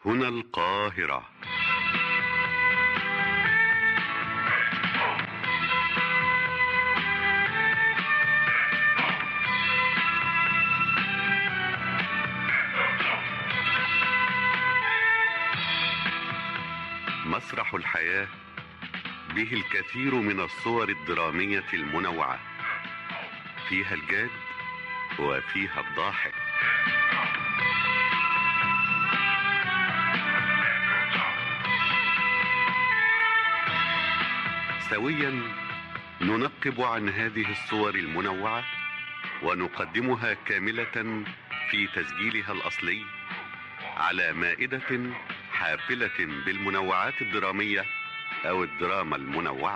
هنا القاهرة مسرح الحياة به الكثير من الصور الدرامية المنوعة فيها الجاد وفيها الضاحك سويا ننقب عن هذه الصور المنوعة ونقدمها كاملة في تسجيلها الأصلي على مائدة حافلة بالمنوعات الدرامية أو الدراما المنوعة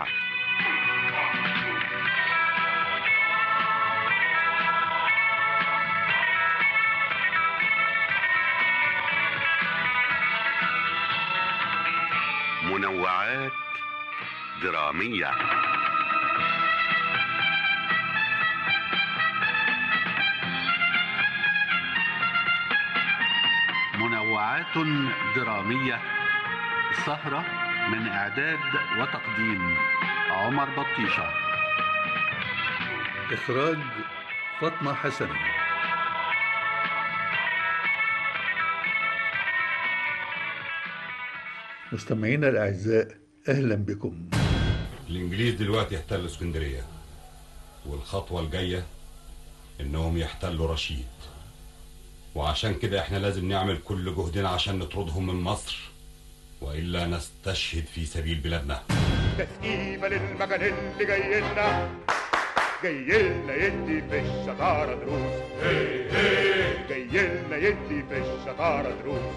منوعات درامية منوعات درامية سهرة من إعداد وتقديم عمر بطيشة إخراج فاطمة حسن مستمعينا الأعزاء أهلا بكم الانجليز دلوقتي يحتلوا اسكندريه والخطوه الجايه انهم يحتلوا رشيد وعشان كده احنا لازم نعمل كل جهدنا عشان نطردهم من مصر والا نستشهد في سبيل بلادنا تسقيفة للمكان اللي جاي لنا جاي لنا يدي في الشطارة دروس جاي لنا يدي في الشطارة دروس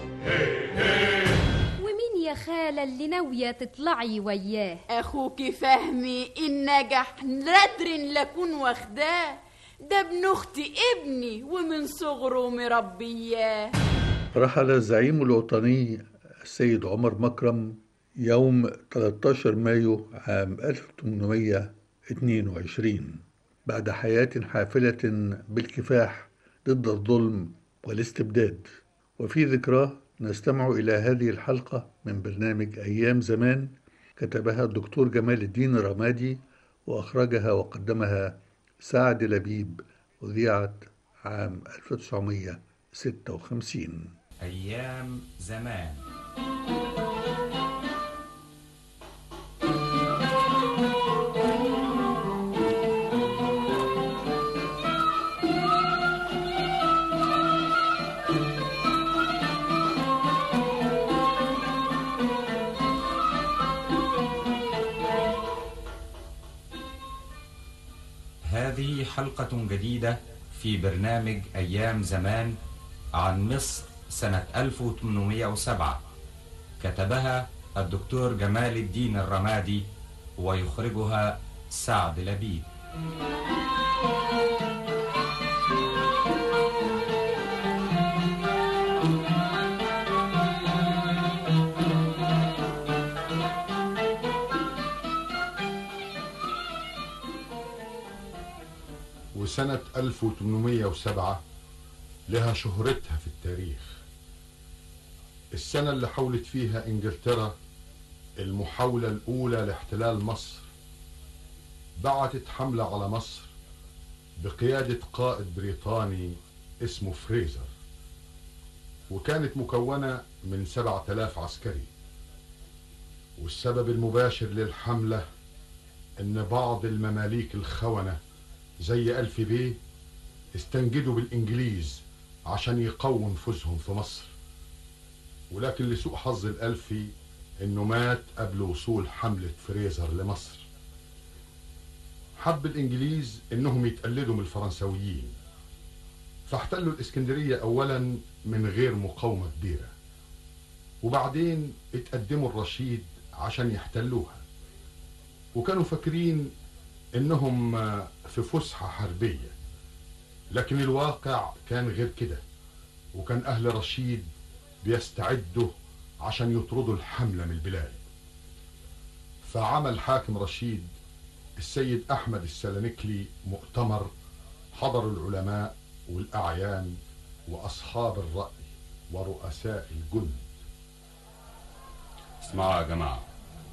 ومين يا خالة اللي ناوية تطلعي وياه اخوك فهمي ان نجح نادر لكون واخداه ده ابن اختي ابني ومن صغره مربياه رحل الزعيم الوطني السيد عمر مكرم يوم 13 مايو عام 1822 بعد حياة حافلة بالكفاح ضد الظلم والاستبداد وفي ذكراه نستمع إلى هذه الحلقة من برنامج أيام زمان كتبها الدكتور جمال الدين الرمادي وأخرجها وقدمها سعد لبيب وذيعت عام 1956 أيام زمان هذه حلقة جديدة في برنامج أيام زمان عن مصر سنة 1807 كتبها الدكتور جمال الدين الرمادي ويخرجها سعد لبيب وسنة 1807 لها شهرتها في التاريخ السنة اللي حاولت فيها انجلترا المحاولة الأولى لاحتلال مصر بعتت حملة على مصر بقيادة قائد بريطاني اسمه فريزر وكانت مكونة من سبعة آلاف عسكري والسبب المباشر للحملة ان بعض المماليك الخونة زي ألف بيه استنجدوا بالإنجليز عشان يقووا نفوذهم في مصر ولكن لسوء حظ الألفي إنه مات قبل وصول حملة فريزر لمصر حب الإنجليز إنهم يتقلدوا من الفرنسويين فاحتلوا الإسكندرية أولا من غير مقاومة كبيرة وبعدين اتقدموا الرشيد عشان يحتلوها وكانوا فاكرين إنهم في فسحة حربية لكن الواقع كان غير كده وكان أهل رشيد بيستعدوا عشان يطردوا الحملة من البلاد فعمل حاكم رشيد السيد أحمد السلنكلي مؤتمر حضر العلماء والأعيان وأصحاب الرأي ورؤساء الجند اسمعوا يا جماعة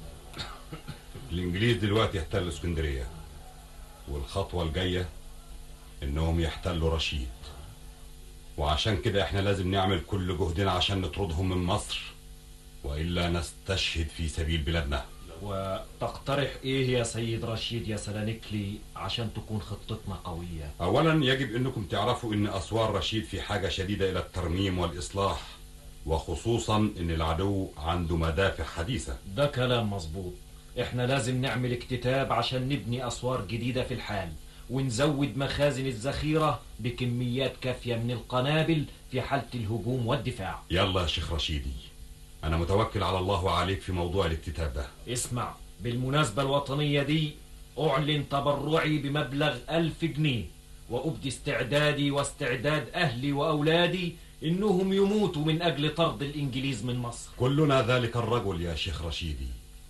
الإنجليز دلوقتي يحتلوا اسكندرية والخطوة الجاية إنهم يحتلوا رشيد وعشان كده إحنا لازم نعمل كل جهدنا عشان نطردهم من مصر وإلا نستشهد في سبيل بلادنا وتقترح ايه يا سيد رشيد يا سلانكلي عشان تكون خطتنا قوية أولا يجب أنكم تعرفوا أن أسوار رشيد في حاجة شديدة إلى الترميم والإصلاح وخصوصا أن العدو عنده مدافع حديثة ده كلام مظبوط احنا لازم نعمل اكتتاب عشان نبني اسوار جديدة في الحال ونزود مخازن الذخيرة بكميات كافية من القنابل في حالة الهجوم والدفاع يلا يا شيخ رشيدي أنا متوكل على الله وعليك في موضوع الاكتتاب ده اسمع بالمناسبة الوطنية دي أعلن تبرعي بمبلغ ألف جنيه وأبدي استعدادي واستعداد أهلي وأولادي إنهم يموتوا من أجل طرد الإنجليز من مصر كلنا ذلك الرجل يا شيخ رشيدي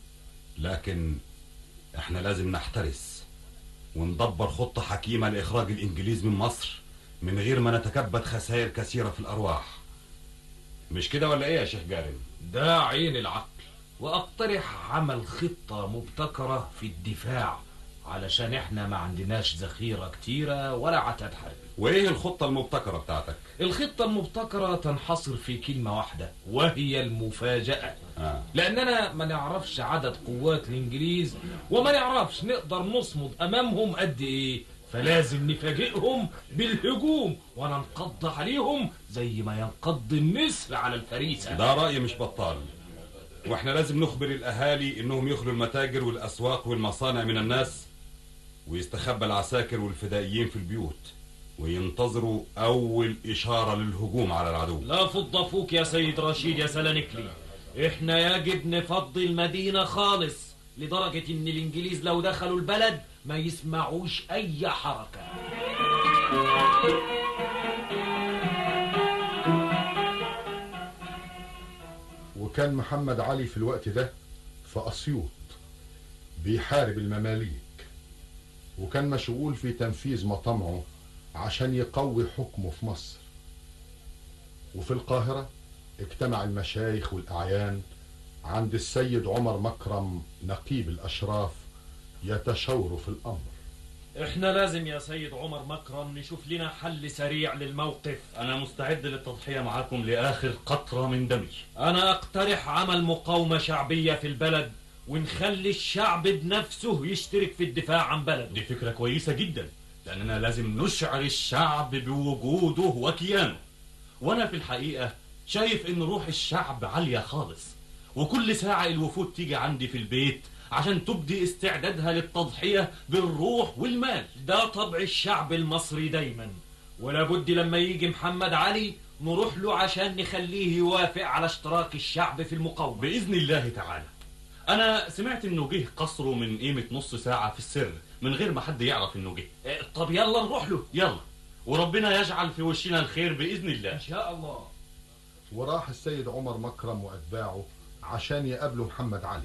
لكن احنا لازم نحترس وندبر خطة حكيمة لإخراج الإنجليز من مصر من غير ما نتكبد خسائر كثيرة في الأرواح مش كده ولا إيه يا شيخ جارم؟ ده عين العقل وأقترح عمل خطة مبتكرة في الدفاع علشان احنا ما عندناش ذخيرة كتيرة ولا عتاد حربي وإيه الخطة المبتكرة بتاعتك؟ الخطة المبتكرة تنحصر في كلمة واحدة وهي المفاجأة آه. لأننا ما نعرفش عدد قوات الإنجليز وما نعرفش نقدر نصمد أمامهم قد إيه فلازم نفاجئهم بالهجوم وننقض عليهم زي ما ينقض النسر على الفريسة ده رأي مش بطال واحنا لازم نخبر الأهالي إنهم يخلوا المتاجر والأسواق والمصانع من الناس ويستخبى العساكر والفدائيين في البيوت وينتظروا أول إشارة للهجوم على العدو لا فض فوك يا سيد رشيد يا سلانكلي احنا يجب نفضي المدينة خالص لدرجة ان الانجليز لو دخلوا البلد ما يسمعوش اي حركة وكان محمد علي في الوقت ده في أسيوط بيحارب المماليك وكان مشغول في تنفيذ مطامعه عشان يقوي حكمه في مصر وفي القاهرة اجتمع المشايخ والأعيان عند السيد عمر مكرم نقيب الأشراف يتشاوروا في الأمر احنا لازم يا سيد عمر مكرم نشوف لنا حل سريع للموقف أنا مستعد للتضحية معاكم لآخر قطرة من دمي انا اقترح عمل مقاومة شعبية في البلد ونخلي الشعب بنفسه يشترك في الدفاع عن بلده دي فكرة كويسة جدا لأننا لازم نشعر الشعب بوجوده وكيانه وأنا في الحقيقة شايف إن روح الشعب عالية خالص وكل ساعة الوفود تيجي عندي في البيت عشان تبدي استعدادها للتضحية بالروح والمال ده طبع الشعب المصري دايما ولابد لما يجي محمد علي نروح له عشان نخليه يوافق على اشتراك الشعب في المقاومة بإذن الله تعالى أنا سمعت إنه جه قصره من قيمة نص ساعة في السر من غير ما حد يعرف إنه جه اه، طب يلا نروح له يلا وربنا يجعل في وشنا الخير بإذن الله ان شاء الله وراح السيد عمر مكرم وأتباعه عشان يقابلوا محمد علي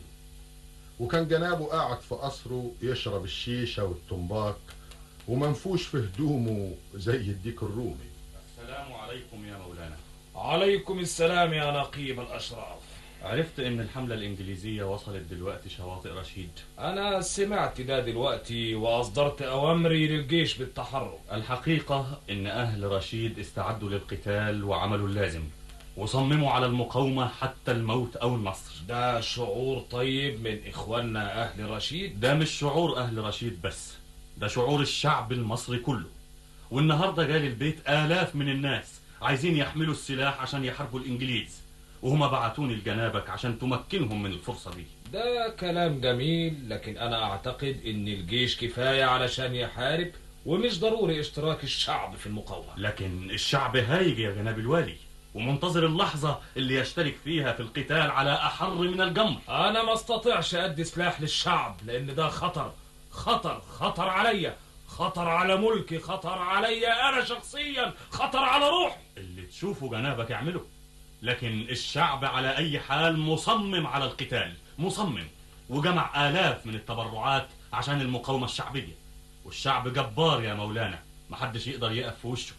وكان جنابه قاعد في قصره يشرب الشيشة والتنباك ومنفوش في هدومه زي الديك الرومي السلام عليكم يا مولانا عليكم السلام يا نقيب الأشراف عرفت إن الحملة الإنجليزية وصلت دلوقتي شواطئ رشيد أنا سمعت ده دلوقتي وأصدرت أوامري للجيش بالتحرك الحقيقة إن أهل رشيد استعدوا للقتال وعملوا اللازم وصمموا على المقاومة حتى الموت أو النصر ده شعور طيب من إخواننا أهل رشيد ده مش شعور أهل رشيد بس ده شعور الشعب المصري كله والنهاردة جالي البيت آلاف من الناس عايزين يحملوا السلاح عشان يحاربوا الإنجليز وهما بعتوني لجنابك عشان تمكنهم من الفرصة دي ده كلام جميل لكن أنا أعتقد إن الجيش كفاية علشان يحارب ومش ضروري اشتراك الشعب في المقاومة لكن الشعب هايج يا جناب الوالي ومنتظر اللحظة اللي يشترك فيها في القتال على أحر من الجمر أنا ما استطيعش أدي سلاح للشعب لأن ده خطر خطر خطر عليا خطر على ملكي خطر عليا أنا شخصيا خطر على روحي اللي تشوفه جنابك اعمله لكن الشعب على أي حال مصمم على القتال مصمم وجمع آلاف من التبرعات عشان المقاومة الشعبية والشعب جبار يا مولانا محدش يقدر يقف في وشه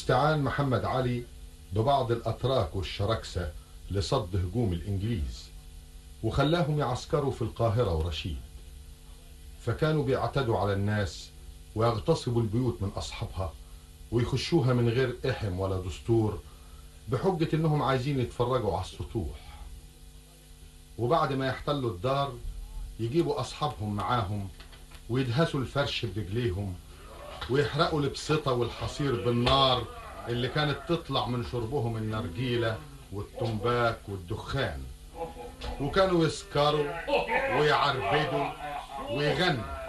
واستعان محمد علي ببعض الأتراك والشركسة لصد هجوم الإنجليز وخلاهم يعسكروا في القاهرة ورشيد فكانوا بيعتدوا على الناس ويغتصبوا البيوت من أصحابها ويخشوها من غير إحم ولا دستور بحجة إنهم عايزين يتفرجوا على السطوح وبعد ما يحتلوا الدار يجيبوا أصحابهم معاهم ويدهسوا الفرش برجليهم ويحرقوا البسطة والحصير بالنار اللي كانت تطلع من شربهم النرجيلة والتنباك والدخان وكانوا يسكروا ويعربدوا ويغنوا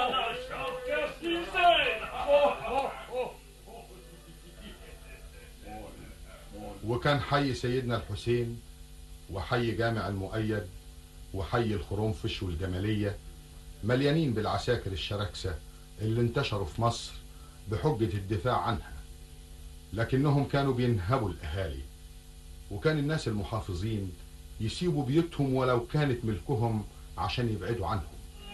وكان حي سيدنا الحسين وحي جامع المؤيد وحي الخرنفش والجمالية مليانين بالعساكر الشركسة اللي انتشروا في مصر بحجة الدفاع عنها لكنهم كانوا بينهبوا الأهالي وكان الناس المحافظين يسيبوا بيوتهم ولو كانت ملكهم عشان يبعدوا عنهم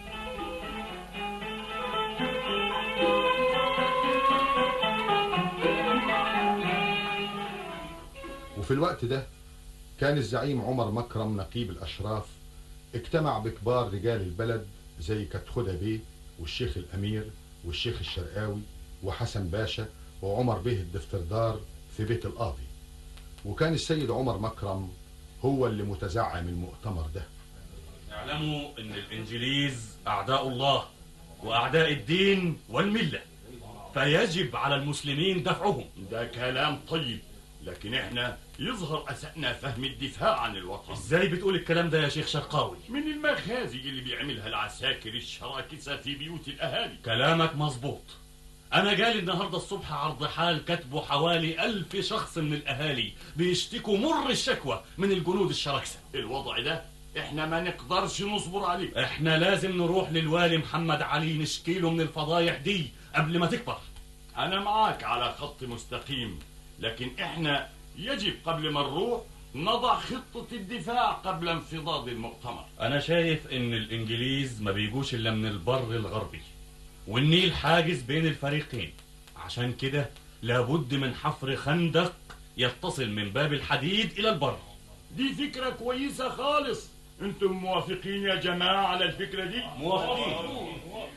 وفي الوقت ده كان الزعيم عمر مكرم نقيب الأشراف اجتمع بكبار رجال البلد زي كتخدة بيه والشيخ الأمير والشيخ الشرقاوي وحسن باشا وعمر بيه الدفتردار في بيت القاضي وكان السيد عمر مكرم هو اللي متزعم المؤتمر ده اعلموا ان الانجليز اعداء الله واعداء الدين والمله فيجب على المسلمين دفعهم ده كلام طيب لكن احنا يظهر اسأنا فهم الدفاع عن الوطن ازاي بتقول الكلام ده يا شيخ شرقاوي من المخازي اللي بيعملها العساكر الشراكسة في بيوت الأهالي كلامك مظبوط انا جالي النهارده الصبح عرض حال كاتبه حوالي ألف شخص من الاهالي بيشتكوا مر الشكوى من الجنود الشراكسه الوضع ده احنا ما نقدرش نصبر عليه احنا لازم نروح للوالي محمد علي نشكيله من الفضايح دي قبل ما تكبر انا معاك على خط مستقيم لكن احنا يجب قبل ما نروح نضع خطة الدفاع قبل انفضاض المؤتمر انا شايف ان الانجليز ما بيجوش الا من البر الغربي والنيل حاجز بين الفريقين عشان كده لابد من حفر خندق يتصل من باب الحديد الى البر دي فكرة كويسة خالص انتم موافقين يا جماعة على الفكرة دي موافقين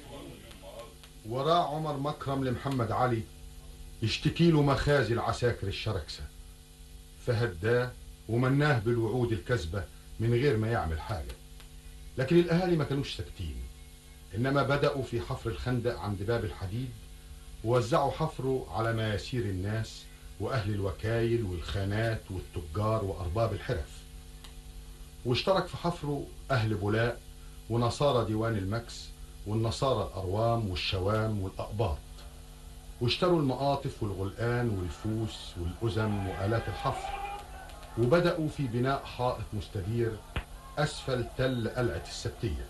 وراه عمر مكرم لمحمد علي يشتكي له مخازي العساكر الشركسة فهداه ومناه بالوعود الكذبة من غير ما يعمل حاجة لكن الأهالي ما كانوش ساكتين إنما بدأوا في حفر الخندق عند باب الحديد ووزعوا حفره على مياسير الناس وأهل الوكايل والخانات والتجار وأرباب الحرف واشترك في حفره أهل بولاء ونصارى ديوان المكس والنصارى الأروام والشوام والأقباط واشتروا المقاطف والغلقان والفوس والأزم وآلات الحفر وبدأوا في بناء حائط مستدير أسفل تل قلعة السبتية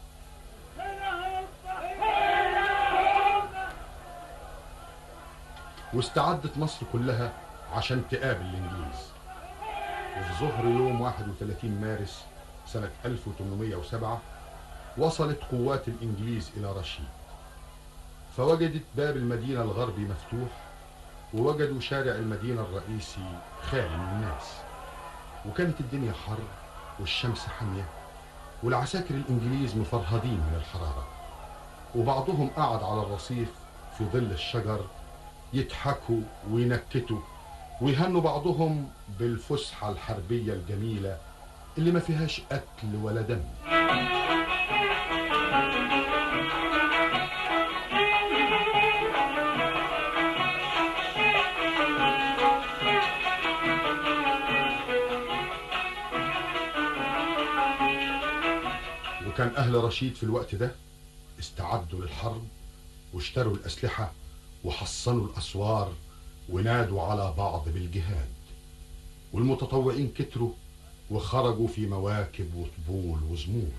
واستعدت مصر كلها عشان تقابل الإنجليز وفي ظهر يوم 31 مارس سنة 1807 وصلت قوات الإنجليز إلى رشيد فوجدت باب المدينة الغربي مفتوح ووجدوا شارع المدينة الرئيسي خالي من الناس وكانت الدنيا حر والشمس حامية والعساكر الإنجليز مفرهدين من الحرارة وبعضهم قعد على الرصيف في ظل الشجر يضحكوا وينكتوا ويهنوا بعضهم بالفسحة الحربية الجميلة اللي ما فيهاش قتل ولا دم وكان أهل رشيد في الوقت ده استعدوا للحرب واشتروا الأسلحة وحصنوا الأسوار ونادوا على بعض بالجهاد والمتطوعين كتروا وخرجوا في مواكب وطبول وزمور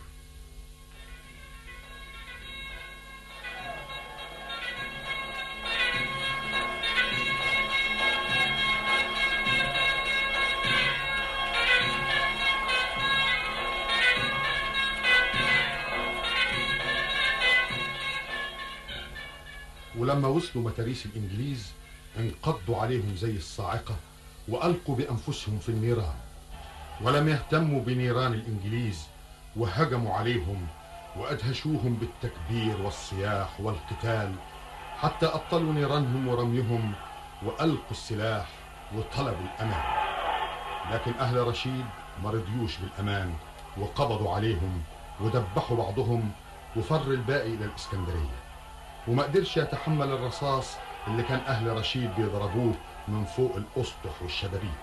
ولما وصلوا متاريس الإنجليز انقضوا عليهم زي الصاعقة وألقوا بأنفسهم في النيران ولم يهتموا بنيران الإنجليز وهجموا عليهم وأدهشوهم بالتكبير والصياح والقتال حتى أبطلوا نيرانهم ورميهم وألقوا السلاح وطلبوا الأمان لكن أهل رشيد ما رضيوش بالأمان وقبضوا عليهم ودبحوا بعضهم وفر الباقي إلى الإسكندرية وما قدرش يتحمل الرصاص اللي كان أهل رشيد بيضربوه من فوق الأسطح والشبابيك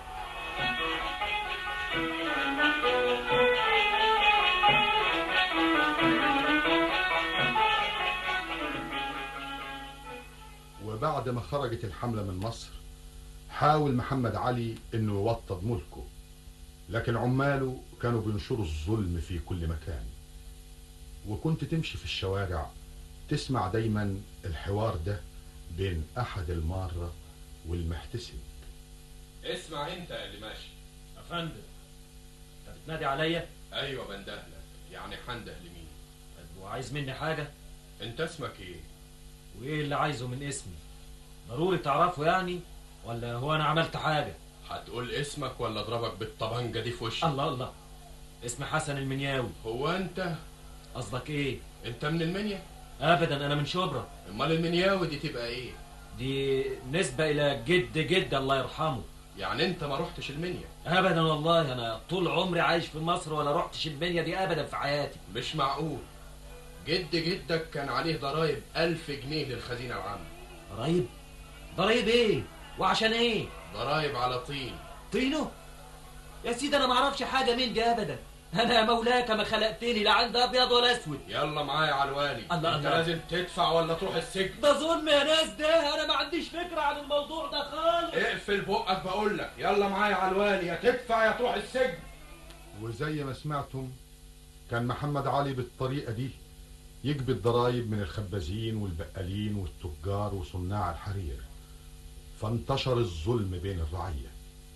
وبعد ما خرجت الحملة من مصر حاول محمد علي انه يوطد ملكه لكن عماله كانوا بينشروا الظلم في كل مكان وكنت تمشي في الشوارع تسمع دايما الحوار ده بين احد المارة والمحتسب اسمع انت اللي ماشي افندم انت بتنادي عليا ايوه بندهلك يعني حنده لمين طب وعايز مني حاجه انت اسمك ايه وايه اللي عايزه من اسمي ضروري تعرفه يعني ولا هو انا عملت حاجه هتقول اسمك ولا اضربك بالطبنجه دي في وشك الله الله اسمي حسن المنياوي هو انت قصدك ايه انت من المنيا ابدا انا من شبرا امال المنياوي دي تبقى ايه دي نسبه الى جد جد الله يرحمه يعني انت ما رحتش المنيا ابدا والله انا طول عمري عايش في مصر ولا رحتش المنيا دي ابدا في حياتي مش معقول جد جدك كان عليه ضرايب ألف جنيه للخزينة العامة ضرايب ضرايب ايه وعشان ايه ضرايب على طين طينه يا سيدي انا ما اعرفش حاجه من دي ابدا انا يا مولاك ما خلقتني لا عند ابيض ولا اسود يلا معايا على الوالي الله انت الله. لازم تدفع ولا تروح السجن ده ظلم يا ناس ده انا ما عنديش فكره عن الموضوع ده خالص اقفل بقك بقول لك يلا معايا على الوالي يا تدفع يا تروح السجن وزي ما سمعتم كان محمد علي بالطريقة دي يجبي الضرايب من الخبازين والبقالين والتجار وصناع الحرير فانتشر الظلم بين الرعية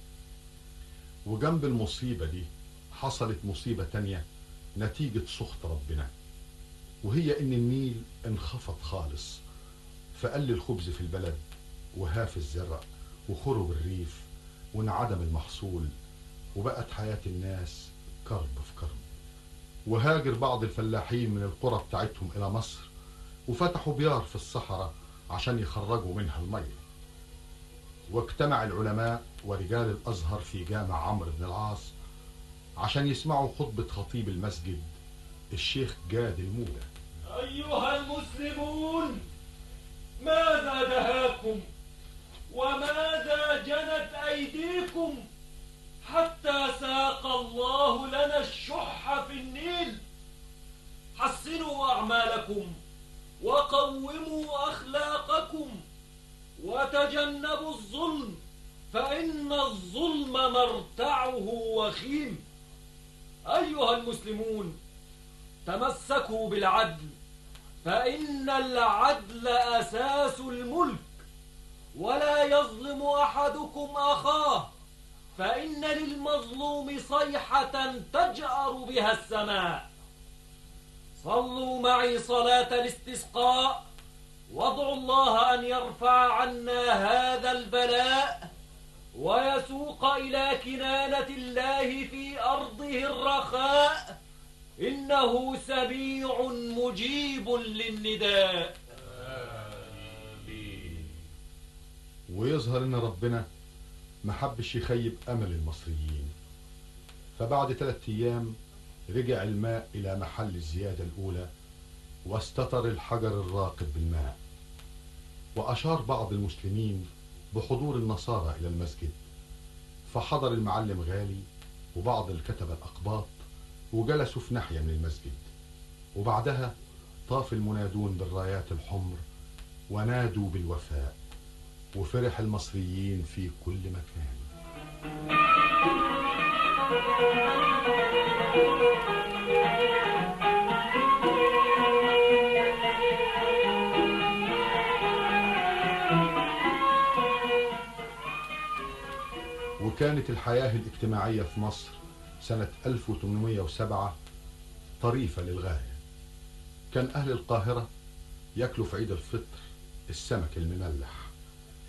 وجنب المصيبة دي حصلت مصيبة تانية نتيجة سخط ربنا وهي ان النيل انخفض خالص فقل الخبز في البلد وهاف الزرع وخرب الريف وانعدم المحصول وبقت حياة الناس كرب في كرب وهاجر بعض الفلاحين من القرى بتاعتهم إلى مصر وفتحوا بيار في الصحراء عشان يخرجوا منها المية واجتمع العلماء ورجال الأزهر في جامع عمرو بن العاص عشان يسمعوا خطبة خطيب المسجد الشيخ جاد المولى أيها المسلمون ماذا دهاكم وماذا جنت أيديكم حتى ساق الله لنا الشح في النيل حسنوا أعمالكم وقوموا أخلاقكم وتجنبوا الظلم فإن الظلم مرتعه وخيم أيها المسلمون تمسكوا بالعدل فإن العدل أساس الملك ولا يظلم أحدكم أخاه فإن للمظلوم صيحة تجأر بها السماء صلوا معي صلاة الاستسقاء وادعوا الله أن يرفع عنا هذا البلاء ويسوق إلى كنانة الله في أرضه الرخاء إنه سميع مجيب للنداء ويظهر ان ربنا ما حبش يخيب امل المصريين فبعد ثلاثة ايام رجع الماء الى محل الزيادة الاولى واستتر الحجر الراقد بالماء واشار بعض المسلمين بحضور النصارى الى المسجد فحضر المعلم غالي وبعض الكتبة الاقباط وجلسوا في ناحية من المسجد وبعدها طاف المنادون بالرايات الحمر ونادوا بالوفاء وفرح المصريين في كل مكان وكانت الحياة الاجتماعية في مصر سنة 1807 طريفة للغاية كان أهل القاهرة يأكلوا في عيد الفطر السمك المملح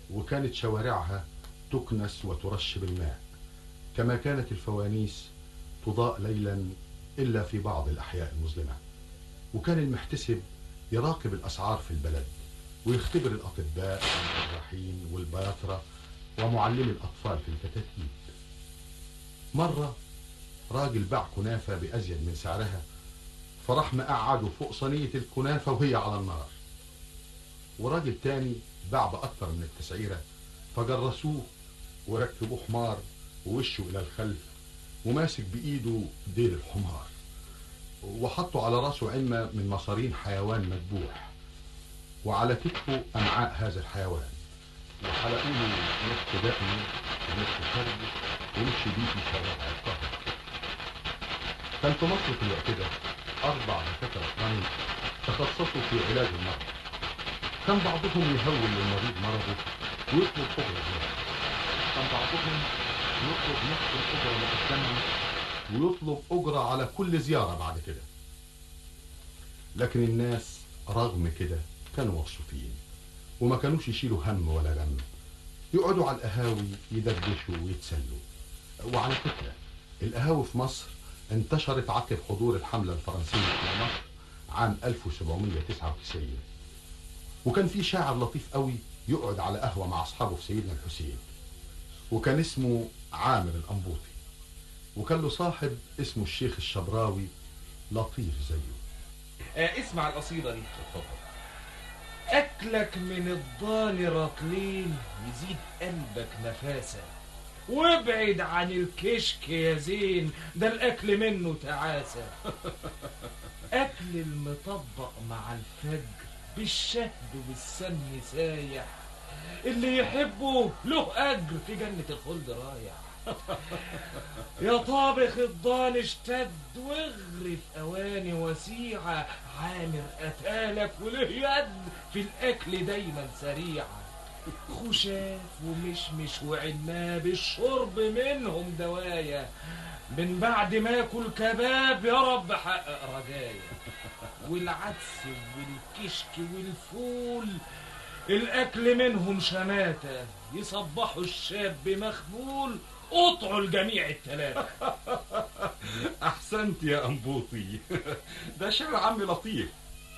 وكانت شوارعها تكنس وترش بالماء كما كانت الفوانيس تضاء ليلا إلا في بعض الأحياء المظلمة وكان المحتسب يراقب الأسعار في البلد ويختبر الأطباء والجراحين والبياطرة ومعلمي الأطفال في الكتاتيب مرة راجل باع كنافة بأزيد من سعرها فراح مقعده فوق صينية الكنافة وهي على النار وراجل تاني باع بأكتر من التسعيرة فجرسوه وركبوه حمار ووشه إلى الخلف وماسك بإيده ديل الحمار وحطوا على راسه عمة من مصارين حيوان مذبوح وعلى كتفه أمعاء هذا الحيوان وحلقوا له نصف دقنه ونصف فرده ومشي بيه في شوارع القاهرة كان في مصر في الوقت ده أربع دكاترة قانون تخصصوا في علاج المرض كان بعضهم يهول للمريض مرضه ويطلب أجرة زيادة كان بعضهم يطلب نصف الأجرة مقدما ويطلب أجرة على كل زيارة بعد كده لكن الناس رغم كده كانوا مبسوطين وما كانوش يشيلوا هم ولا غم يقعدوا على القهاوي يدردشوا ويتسلوا وعلى فكرة القهاوي في مصر انتشرت عقب حضور الحملة الفرنسية في مصر عام 1799 وكان في شاعر لطيف قوي يقعد على قهوة مع أصحابه في سيدنا الحسين وكان اسمه عامر الأنبوطي وكان له صاحب اسمه الشيخ الشبراوي لطيف زيه آه اسمع القصيدة دي أكلك من الضال رطلين يزيد قلبك نفاسة وابعد عن الكشك يا زين ده الأكل منه تعاسة أكل المطبق مع الفجر بالشهد والسمن سايح اللي يحبه له أجر في جنة الخلد رايح يا طابخ الضال اشتد واغرف أواني وسيعة عامر أتالك وله يد في الأكل دايما سريعة خشاف ومشمش وعناب الشرب منهم دوايا من بعد ما اكل كباب يا رب حقق رجايا والعدس والكشك والفول الاكل منهم شماتة يصبحوا الشاب مخبول قطعوا الجميع التلاتة احسنت يا انبوطي ده شعر عمي لطيف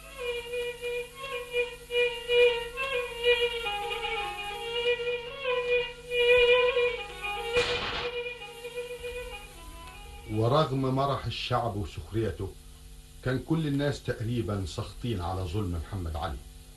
ورغم مرح الشعب وسخريته كان كل الناس تقريبا سخطين على ظلم محمد علي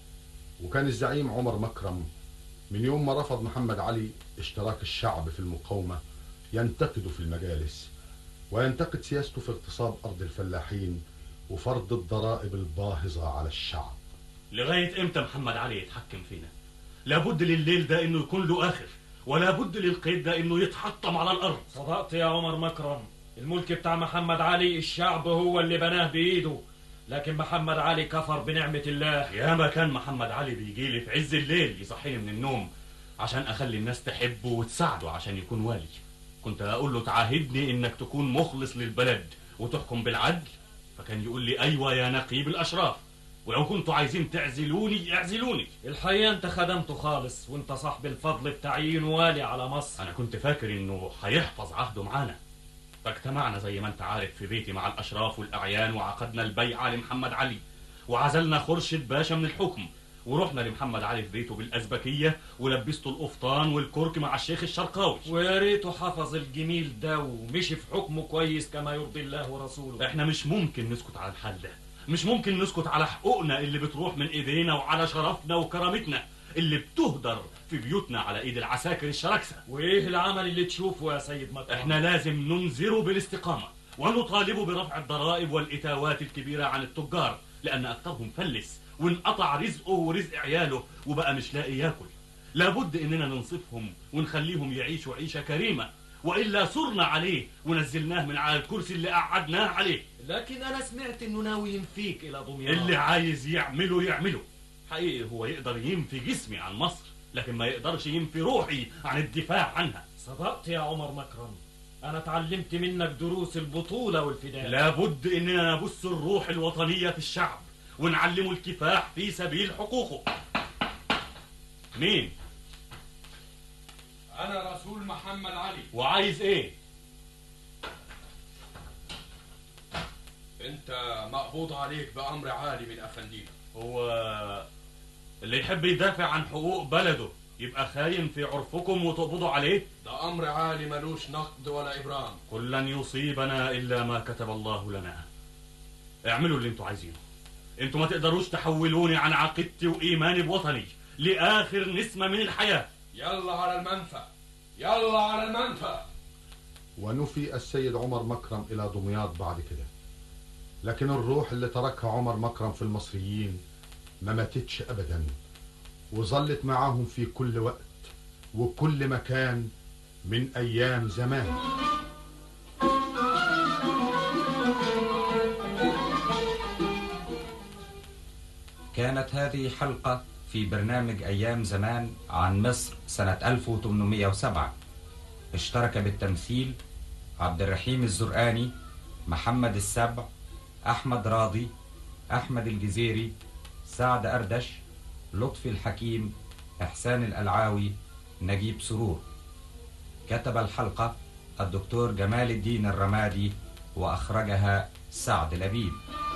وكان الزعيم عمر مكرم من يوم ما رفض محمد علي اشتراك الشعب في المقاومة ينتقده في المجالس وينتقد سياسته في اغتصاب أرض الفلاحين وفرض الضرائب الباهظة على الشعب لغاية امتى محمد علي يتحكم فينا لابد لليل ده انه يكون له اخر ولا بد للقيد ده انه يتحطم على الارض صدقت يا عمر مكرم الملك بتاع محمد علي الشعب هو اللي بناه بإيده لكن محمد علي كفر بنعمة الله يا ما كان محمد علي بيجي لي في عز الليل يصحيني من النوم عشان اخلي الناس تحبه وتساعده عشان يكون والي كنت اقول له تعاهدني انك تكون مخلص للبلد وتحكم بالعدل فكان يقول لي ايوه يا نقيب الاشراف ولو كنتوا عايزين تعزلوني اعزلوني الحقيقة انت خدمته خالص وانت صاحب الفضل بتعيين والي على مصر انا كنت فاكر انه هيحفظ عهده معانا فاجتمعنا زي ما انت عارف في بيتي مع الاشراف والاعيان وعقدنا البيعه لمحمد علي وعزلنا خرشد باشا من الحكم ورحنا لمحمد علي في بيته بالازبكيه ولبسته القفطان والكرك مع الشيخ الشرقاوي ويا ريته حفظ الجميل ده ومشي في حكمه كويس كما يرضي الله ورسوله احنا مش ممكن نسكت على الحال ده مش ممكن نسكت على حقوقنا اللي بتروح من ايدينا وعلى شرفنا وكرامتنا اللي بتهدر في بيوتنا على ايد العساكر الشراكسه وايه العمل اللي تشوفه يا سيد مكرم احنا لازم ننذره بالاستقامه ونطالبه برفع الضرائب والاتاوات الكبيره عن التجار لان اكثرهم فلس وانقطع رزقه ورزق عياله وبقى مش لاقي ياكل لابد اننا ننصفهم ونخليهم يعيشوا عيشه كريمه والا صرنا عليه ونزلناه من على الكرسي اللي قعدناه عليه لكن انا سمعت انه ناوي ينفيك الى دمياط اللي عايز يعمله يعمله حقيقي هو يقدر ينفي جسمي عن مصر لكن ما يقدرش ينفي روحي عن الدفاع عنها صدقت يا عمر مكرم انا اتعلمت منك دروس البطولة والفداء لابد اننا نبث الروح الوطنية في الشعب ونعلمه الكفاح في سبيل حقوقه مين انا رسول محمد علي وعايز ايه انت مقبوض عليك بامر عالي من افندينا هو اللي يحب يدافع عن حقوق بلده يبقى خاين في عرفكم وتقبضوا عليه ده امر عالي ملوش نقد ولا ابرام قل لن يصيبنا الا ما كتب الله لنا اعملوا اللي انتوا عايزينه انتوا ما تقدروش تحولوني عن عقيدتي وايماني بوطني لاخر نسمه من الحياه يلا على المنفى يلا على المنفى ونفي السيد عمر مكرم إلى دمياط بعد كده لكن الروح اللي تركها عمر مكرم في المصريين ما ماتتش أبدا وظلت معاهم في كل وقت وكل مكان من أيام زمان كانت هذه حلقة في برنامج أيام زمان عن مصر سنة 1807 اشترك بالتمثيل عبد الرحيم الزرقاني محمد السبع أحمد راضي أحمد الجزيري سعد أردش لطفي الحكيم إحسان الألعاوي نجيب سرور كتب الحلقة الدكتور جمال الدين الرمادي وأخرجها سعد لبيب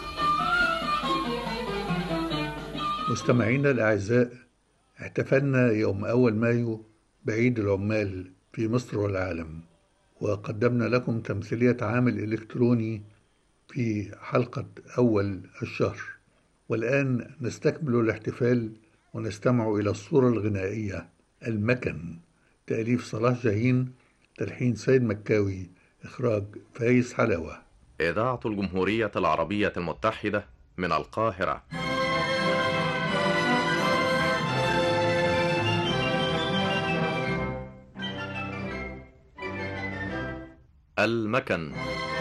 مستمعينا الأعزاء احتفلنا يوم أول مايو بعيد العمال في مصر والعالم وقدمنا لكم تمثيلية عامل إلكتروني في حلقة أول الشهر والآن نستكمل الاحتفال ونستمع إلى الصورة الغنائية المكن تأليف صلاح جاهين تلحين سيد مكاوي إخراج فايز حلاوة إذاعة الجمهورية العربية المتحدة من القاهرة المكن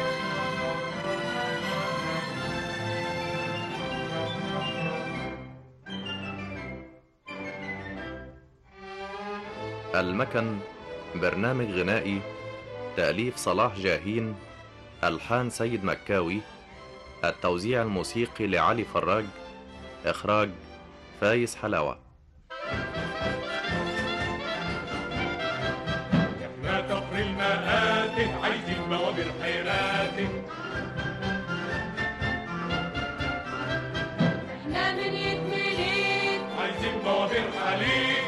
المكن برنامج غنائي تأليف صلاح جاهين ألحان سيد مكاوي التوزيع الموسيقي لعلي فراج إخراج فايز حلاوة احنا كفر المآتة عايزين بوابر حيراته احنا من يتمليك عايزين بوابر حليب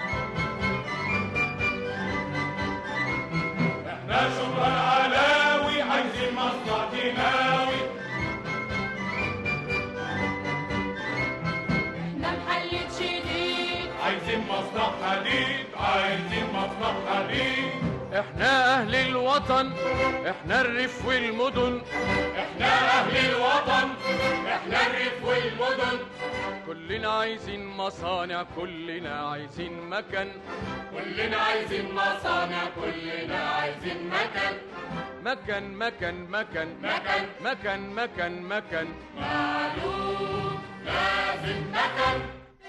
احنا شبرا العلاوي عايزين مصنع كيماوي احنا محلة شديد عايزين مصنع حديد عايزين مصنع حديد احنا اهل الوطن احنا الريف والمدن احنا اهل الوطن احنا الريف والمدن كلنا عايزين مصانع كلنا عايزين مكان كلنا عايزين مصانع كلنا عايزين مكان مكان مكان مكان مكان مكان مكان مكان معلوم لازم مكان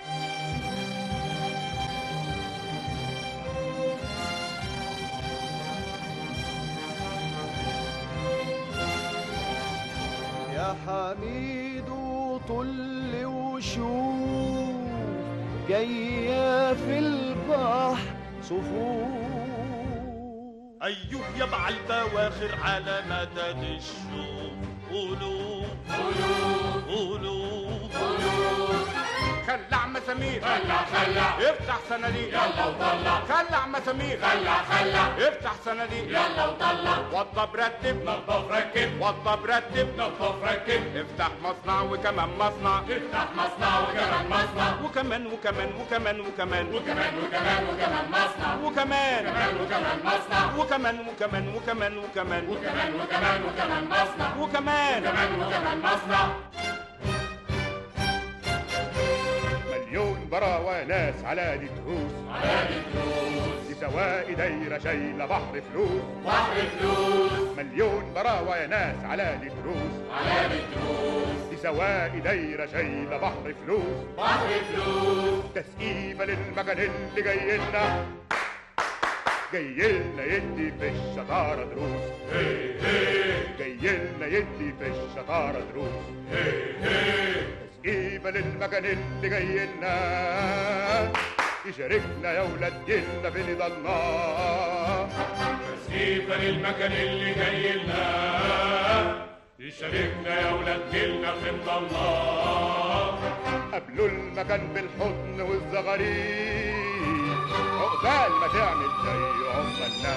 يا حميد وطل وشوف جاية في البحر صفوف أيوه يبع البواخر على مدد الشوف قولوا قولوا قولوا قولوا خلع مسامير خلع خلع افتح صناديق يلا وطلع خلع مسامير خلع خلع افتح صناديق يلا وطلع وضب رتب نظف ركب وضب رتب نظف ركب افتح مصنع وكمان مصنع افتح مصنع وكمان مصنع وكمان وكمان وكمان وكمان وكمان وكمان وكمان مصنع وكمان كمان وكمان مصنع وكمان وكمان وكمان وكمان وكمان وكمان وكمان مصنع وكمان كمان وكمان مصنع مليون براوة ناس على دي تروس على دي تروس دي سواقي دايرة شايلة بحر فلوس بحر فلوس مليون براوة يا ناس على دي تروس على دي تروس دي سواقي دايرة شايلة بحر فلوس بحر فلوس تسقيفة للمكان اللي جاي لنا جاي لنا يدي في الشطارة دروس جاي لنا يدي في الشطارة دروس تسقيفة للمكان اللي جاي لنا يشاركنا يا ولاد جيلنا في رضا الله تسقيفا للمكان اللي جاي لنا يشاركنا يا ولاد جيلنا في رضا الله قبلوا المكان بالحضن والزغاريد عقبال ما تعمل زي عمالنا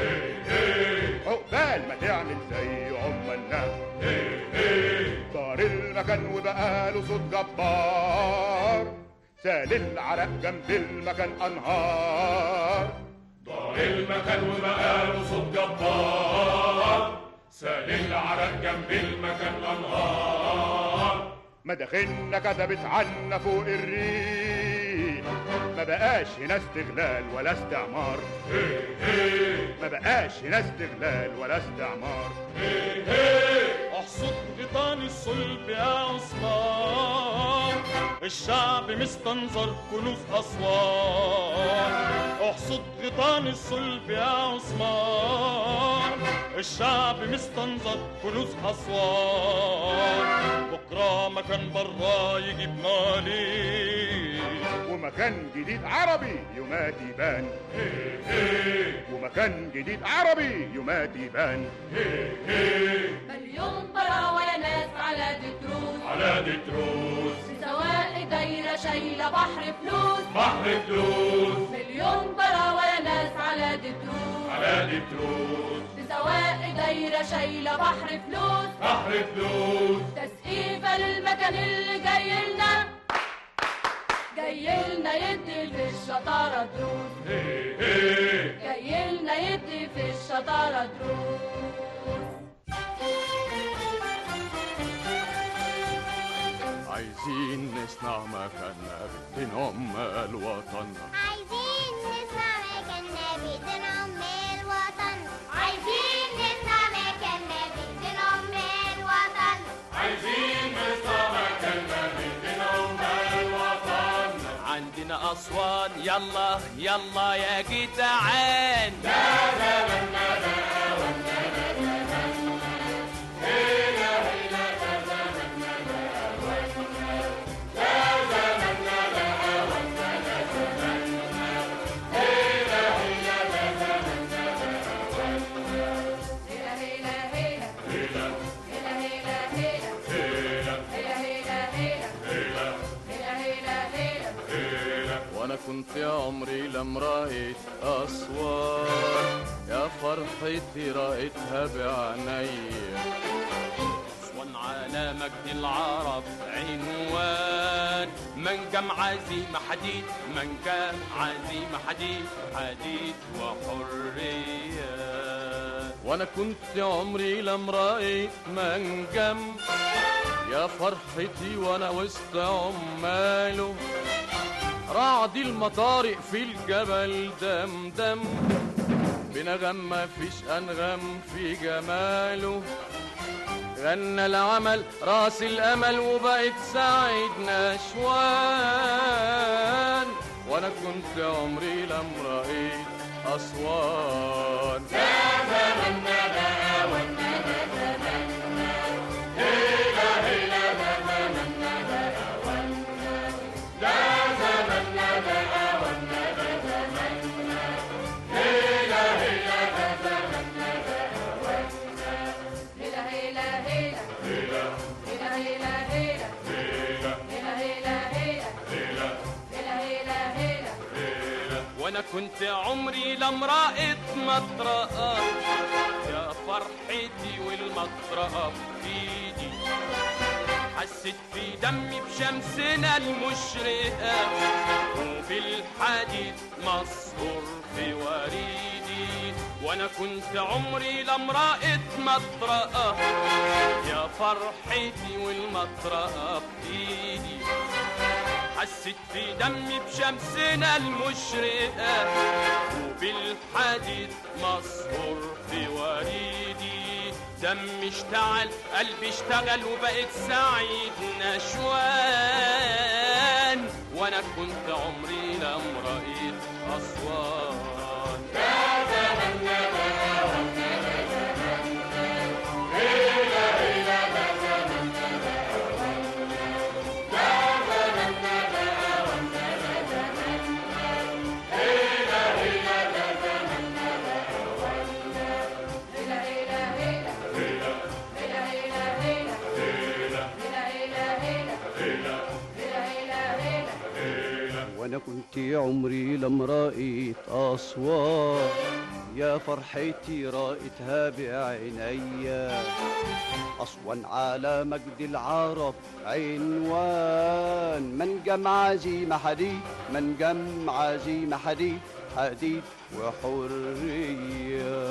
عقبال ما تعمل زي عمالنا دار المكان وبقاله صوت جبار سال العرق جنب المكان انهار دار المكان وبقاله صوت جبار سال العرق جنب المكان الانهار مداخلنا كتبت عنا فوق الريح ما بقاش هنا استغلال ولا استعمار ما بقاش هنا استغلال ولا استعمار احصد غيطان الصلب يا عثمان الشعب مستنظر كنوز اسوان احصد غيطان الصلب يا عثمان الشعب مستنظر كنوز اسوان بكره مكان برا يجيب مالي ومكان جديد عربي يومات يبان ومكان جديد عربي يومات يبان مليون براوة يا ناس على دتروس على دتروس سواق دايرة شايلة بحر فلوس بحر فلوس مليون براوة يا ناس على دتروس على دتروس سواق دايرة شايلة بحر فلوس بحر فلوس تسقيفة للمكان اللي جاي لنا جاي لنا يدي في الشطارة دروس جاي لنا يدي في الشطارة دروس عايزين نصنع مكاننا بنعم الوطن عايزين نسمع مكاننا بإيدين أم الوطن عايزين نسمع مكاننا بإيدين أم الوطن عايزين نصنع مكاننا بنعم الوطن عندنا أسوان يلا يلا يا جدعان هيلا هيلا هيلا هيلا هيلا هيلا هيلا هيلا هيلا هيلا هيلا هيلا وانا كنت يا عمري لم رأيت أسوان يا فرحتي رأيتها بعيني أسوان على مجد العرب عنوان منجم عزيمة حديد منجم عزيمة حديد حديد وحرية وانا كنت يا عمري لم رأيت منجم يا فرحتي وانا وسط عماله رعد المطارق في الجبل دمدم بنغم ما فيش انغم في جماله غنى العمل راس الامل وبقت سعيد نشوان وانا كنت عمري لم رأيت اسوان هيلا هيلا هيلا هيلا هيلا هيلا هيلا هيلا هيلا هيلا هيلا وانا كنت عمري لم رأيت مطرقة يا فرحتي والمطرقة في ايدي حسيت في دمي بشمسنا المشرقة وفي الحديد مسحور في وريدي وانا كنت عمري لم رأيت مطرقة يا فرحتي والمطرقة في ايدي حسيت في دمي بشمسنا المشرقة وبالحديد مسحور في وريدي دمي اشتعل قلبي اشتغل وبقيت سعيد نشوان وانا كنت عمري لم رأيت أسوان يا كنت عمري لم رأيت أسوان يا فرحتي رأيتها بعينيا أسوان على مجد العرب عنوان من جمع عزيمة حديد من جمع عزيمة حديد حديد وحرية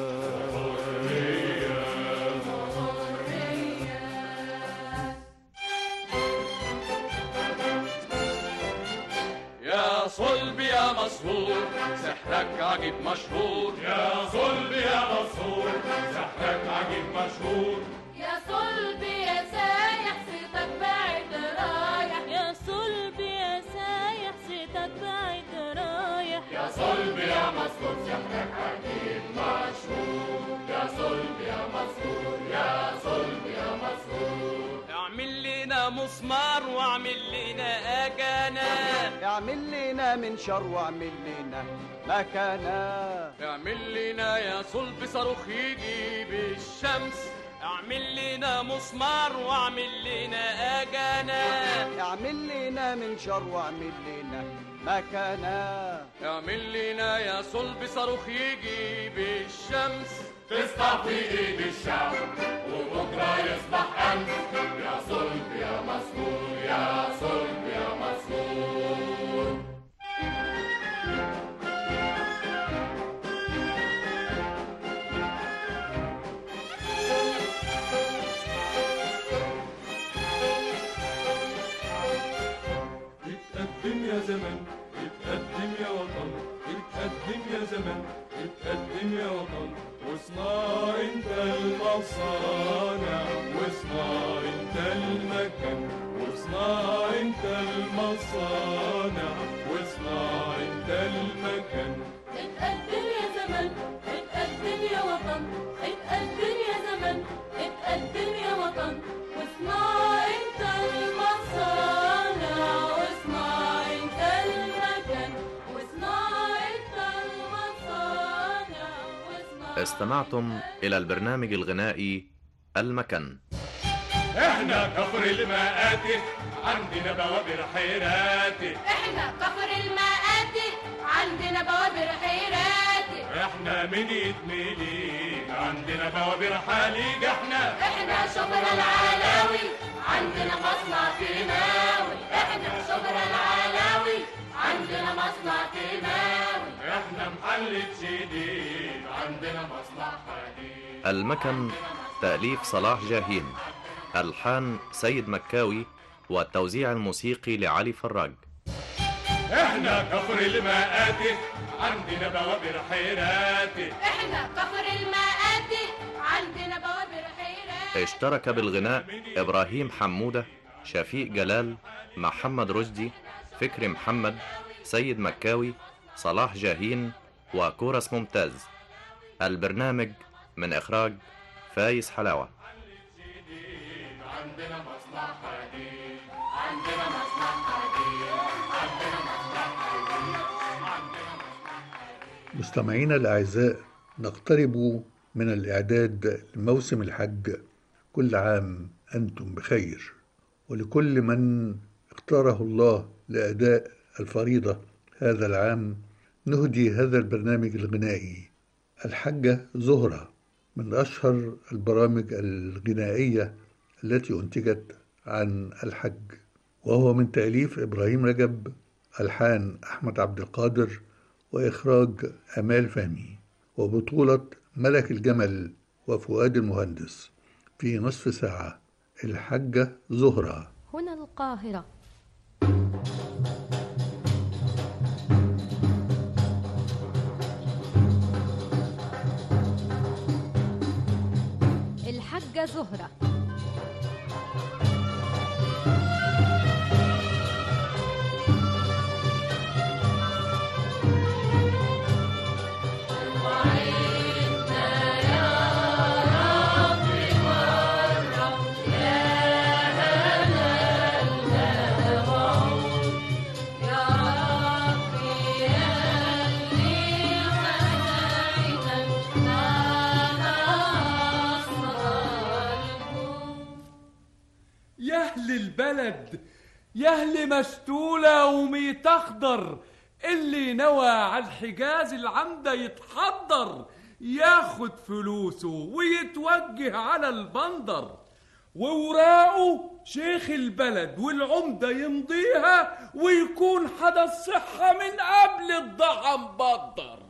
يا صلب يا مسرور سحرك عجيب مشهور يا صلب يا مسرور سحرك عجيب مشهور يا صلب يا سايح صيتك بعد رايح يا صلب يا سايح صيتك بعد رايح يا صلب يا مسرور سحرك عجيب مشهور يا صلب يا مسرور يا صلب يا مسرور اعمل لنا مسمار واعمل لنا اجانا اعمل لنا منشار واعمل لنا مكانا اعمل لنا يا صلب صاروخ يجي بالشمس اعمل لنا مسمار واعمل لنا اجانا اعمل لنا منشار واعمل لنا مكانا اعمل لنا يا صلب صاروخ يجي بالشمس تصطفي ايد الشعب وبكره يصبح امس يا صلب يا مسرور يا صلب يا مسرور اتقدم يا زمن اتقدم يا وطن اتقدم يا زمن اتقدم يا وطن واصنع انت المصانع واصنع انت المكان واصنع انت المصانع واصنع انت المكان اتقدم يا زمن اتقدم يا وطن اتقدم يا زمن اتقدم يا وطن واصنع انت المصانع واصنع انت المكان واصنع انت المصانع واصنع استمعتم إلى البرنامج الغنائي المكن احنا كفر المآتي عندنا بوابر حيراتي احنا كفر المآتي عندنا بوابر حيراتي احنا مدينة مليك عندنا بوابر حليج احنا احنا شبرا العلاوي عندنا مصنع كيماوي احنا شبرا العلاوي عندنا مصنع كيماوي احنا محلة شديد عندنا مصنع حديد المكن تأليف صلاح جاهين ألحان سيد مكاوي والتوزيع الموسيقي لعلي فراج احنا كفر المآتي عندنا بوابر حيراتي احنا كفر المآتي عندنا بوابر حيراتي اشترك بالغناء إبراهيم حمودة شفيق جلال محمد رشدي فكري محمد سيد مكاوي صلاح جاهين وكورس ممتاز البرنامج من إخراج فايز حلاوة عندنا مصنع حديد عندنا مصنع حديد عندنا مصنع حديد مستمعينا الأعزاء نقترب من الإعداد لموسم الحج كل عام أنتم بخير ولكل من اختاره الله لأداء الفريضة هذا العام نهدي هذا البرنامج الغنائي الحجة زهرة من أشهر البرامج الغنائية التي أنتجت عن الحج وهو من تأليف إبراهيم رجب ألحان أحمد عبد القادر وإخراج أمال فهمي وبطولة ملك الجمل وفؤاد المهندس في نصف ساعة الحجة زهرة هنا القاهرة الحجة زهرة يا اهل البلد يا اهل مشتولة وميت اخضر اللي نوى على الحجاز العمدة يتحضر ياخد فلوسه ويتوجه على البندر ووراقه شيخ البلد والعمدة يمضيها ويكون حدث صحة من قبل الضحى مبدر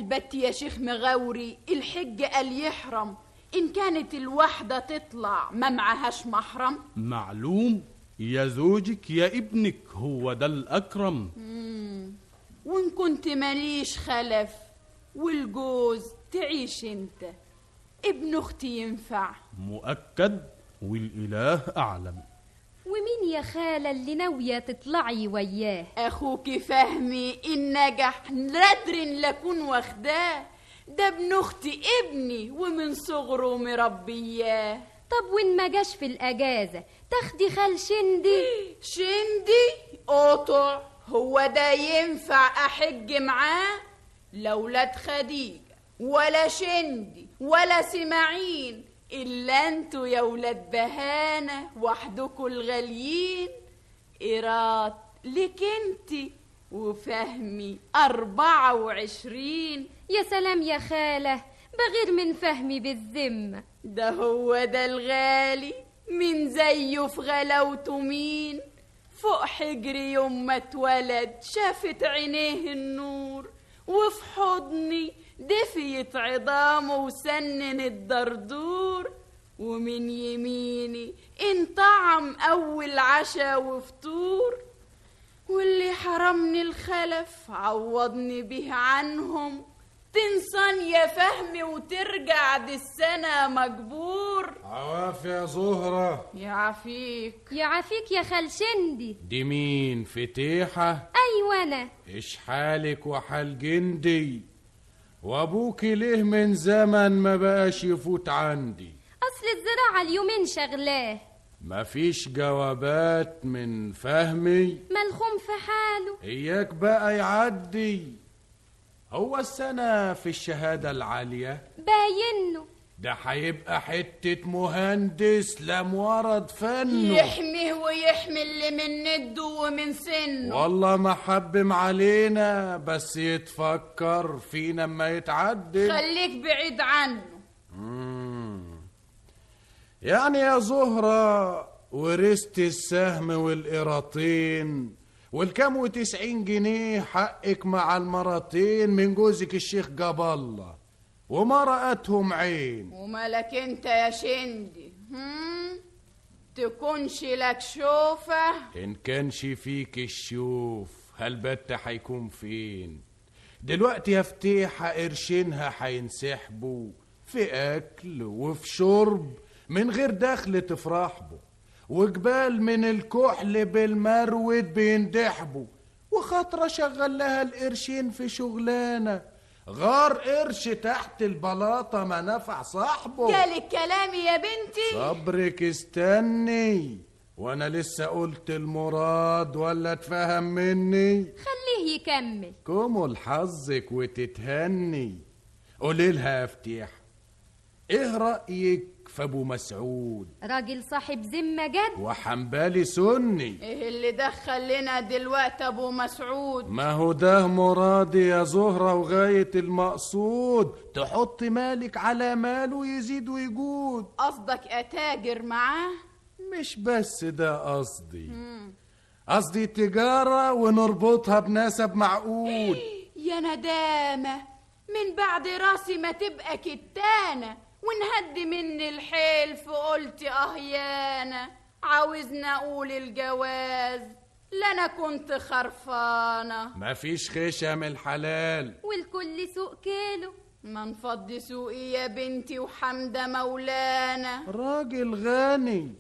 البت يا شيخ مغاوري الحج قال يحرم إن كانت الواحدة تطلع ما معهاش محرم معلوم يا زوجك يا ابنك هو ده الأكرم مم. وإن كنت ماليش خلف والجوز تعيش انت ابن اختي ينفع مؤكد والإله أعلم ومين يا خالة اللي ناوية تطلعي وياه اخوك فهمي ان نجح نادر لكون واخداه ده ابن اختي ابني ومن صغره مربياه طب وين ما جاش في الأجازة تاخدي خال شندي شندي قطع هو ده ينفع احج معاه لا ولاد خديجه ولا شندي ولا سماعين الا انتوا يا ولاد بهانه وحدكوا الغاليين ايراد لك انتي وفهمي أربعة وعشرين يا سلام يا خالة بغير من فهمي بالذمة ده هو ده الغالي من زيه في غلاوته مين فوق حجري يوم ما اتولد شافت عينيه النور وفي حضني دفيت عظامه وسنن الدردور ومن يميني انطعم أول عشا وفطور واللي حرمني الخلف عوضني به عنهم تنسان يا فهمي وترجع دي السنة مجبور عواف يا زهرة يعافيك يعافيك يا خال شندي دي مين فتيحة أيوة أنا إيش حالك وحال جندي وأبوك ليه من زمن ما بقاش يفوت عندي أصل الزراعة اليومين شغلاه مفيش جوابات من فهمي ملخوم في حاله إياك بقى يعدي هو السنة في الشهادة العالية باينه ده هيبقى حتة مهندس لم ورد فنه يحميه ويحمي اللي من نده ومن سنه والله ما حبم علينا بس يتفكر فينا اما يتعدل خليك بعيد عنه مم. يعني يا زهرة ورثت السهم والقراطين والكام وتسعين جنيه حقك مع المرتين من جوزك الشيخ جاب الله وما رأتهم عين ومالك انت يا شندي هم؟ تكونش لك شوفة إن كانش فيك الشوف هالبت هيكون فين دلوقتي يا فتيحة قرشينها هينسحبوا في أكل وفي شرب من غير دخل تفرحبوا وجبال من الكحل بالمرود بيندحبوا وخاطرة شغل لها القرشين في شغلانة غار قرش تحت البلاطة ما نفع صاحبه جالك كلامي يا بنتي صبرك استني وانا لسه قلت المراد ولا اتفهم مني خليه يكمل كمل حظك وتتهني قولي لها يا فتيح ايه رأيك في ابو مسعود راجل صاحب ذمة جد وحنبالي سني ايه اللي دخل لنا دلوقتي ابو مسعود ما هو ده مرادي يا زهرة وغاية المقصود تحط مالك على ماله يزيد ويجود قصدك اتاجر معاه مش بس ده قصدي مم. قصدي تجارة ونربطها بنسب معقول يا ندامة من بعد راسي ما تبقى كتانة ونهدي مني الحيل فقلت اهيانة عاوزنا اقول الجواز لا انا كنت خرفانة مفيش خشم الحلال والكل سوق كيلو ما نفضي سوقي يا بنتي وحمدة مولانا راجل غني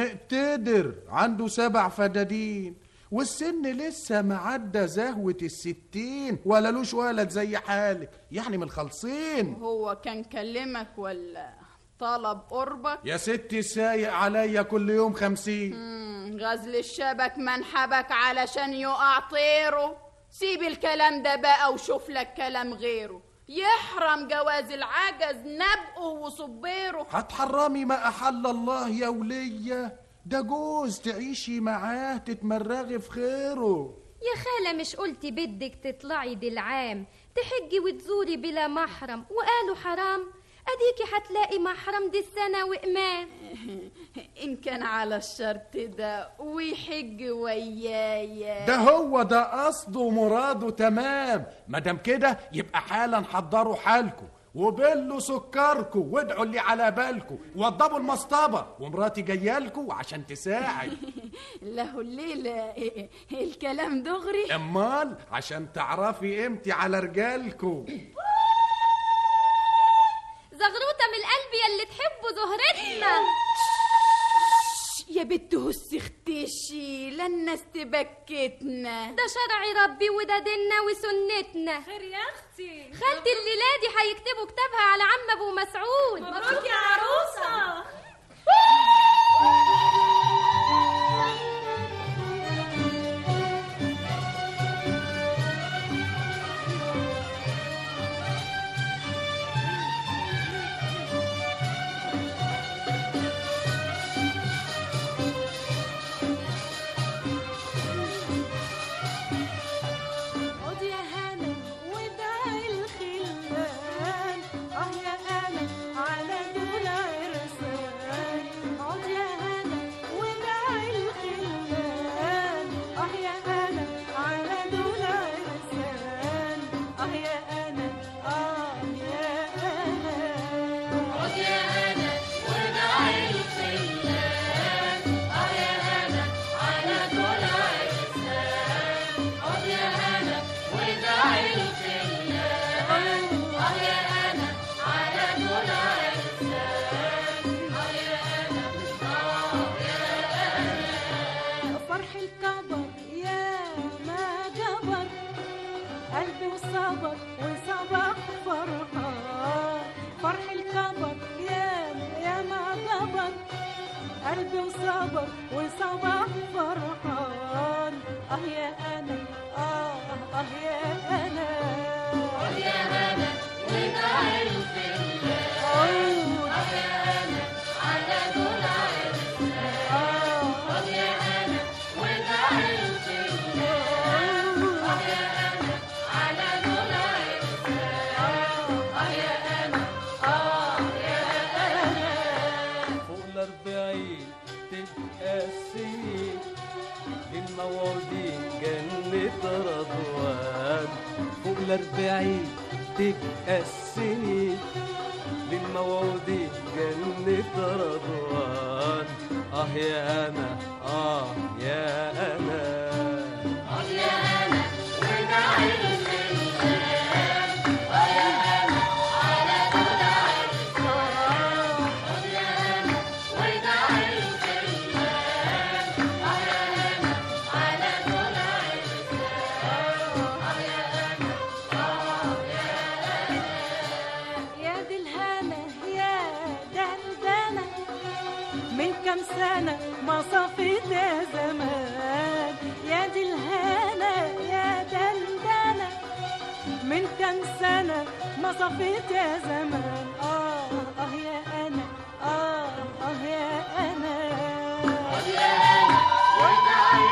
مقتدر عنده سبع فدادين والسن لسه معدى زهوة الستين ولا لوش ولد زي حالك يعني من الخلصين هو كان كلمك ولا طلب قربك يا ستي سايق عليا كل يوم خمسين مم، غزل الشبك منحبك علشان يقع طيره سيب الكلام ده بقى وشوف لك كلام غيره يحرم جواز العجز نبقه وصبيره هتحرمي ما أحل الله يا ولية ده جوز تعيشي معاه تتمرغي في خيره يا خالة مش قلتي بدك تطلعي دي العام تحجي وتزوري بلا محرم وقالوا حرام اديكي هتلاقي محرم دي السنة وإمام إن كان على الشرط ده ويحج ويايا ده هو ده قصده ومراده تمام مادام كده يبقى حالا حضروا حالكم وبلوا سكركم وادعوا اللي على بالكم وضبوا المصطبة ومراتي جايالكم عشان تساعد له الليلة الكلام دغري امال عشان تعرفي قيمتي على رجالكم زغروطة من القلب يلي تحبوا زهرتنا يا بنت هس اختشي لا الناس تبكتنا ده شرع ربي وده ديننا وسنتنا خير يا اختي خالتي الليلة دي هيكتبوا كتابها على عم ابو مسعود مبروك يا عروسة عود يا هنا وداعي الخلان اه يا انا على دول عرسان عود يا هنا وداعي الخلان اه يا انا على دول عرسان اه يا انا اه يا انا عود يا هنا وداعي الخلان اه يا هنا على دول عرسان عود يا هنا وداعي الخلان اه يا هنا على دول عرسان اه يا هنا اه يا هنا فرح الكبر يا ما جبر قلبي وصبر وصبح فرحان فرح الكبر يا يا ما جبر قلبي وصبر وصبح فرحان اه يا انا اه اه يا انا عود يا هنا وداعي الخلان اه يا هنا على دول عرسان عود يا هنا وداعي الخلان اه يا هنا على دول عرسان اه يا هنا اه يا هنا فوق الأربعين تبقى السنين للموعودين جنة رضوان فوق الأربعين تبقى السنين للموعودين جنة رضوان آه يا أنا آه يا أنا عود يا هنا وداعي الخلان اه يا هنا على دول عرسان عود يا هنا وداعي الخلان اه يا هنا على دول عرسان اه يا هنا اه يا يا دي الهنا يا دندنة من كم سنة ما صفيت يا زمان يا دي الهنا يا دندنة من كم سنة ما صفيت يا زمان آه آه يا أنا آه آه يا أنا عود يا هنا وداعي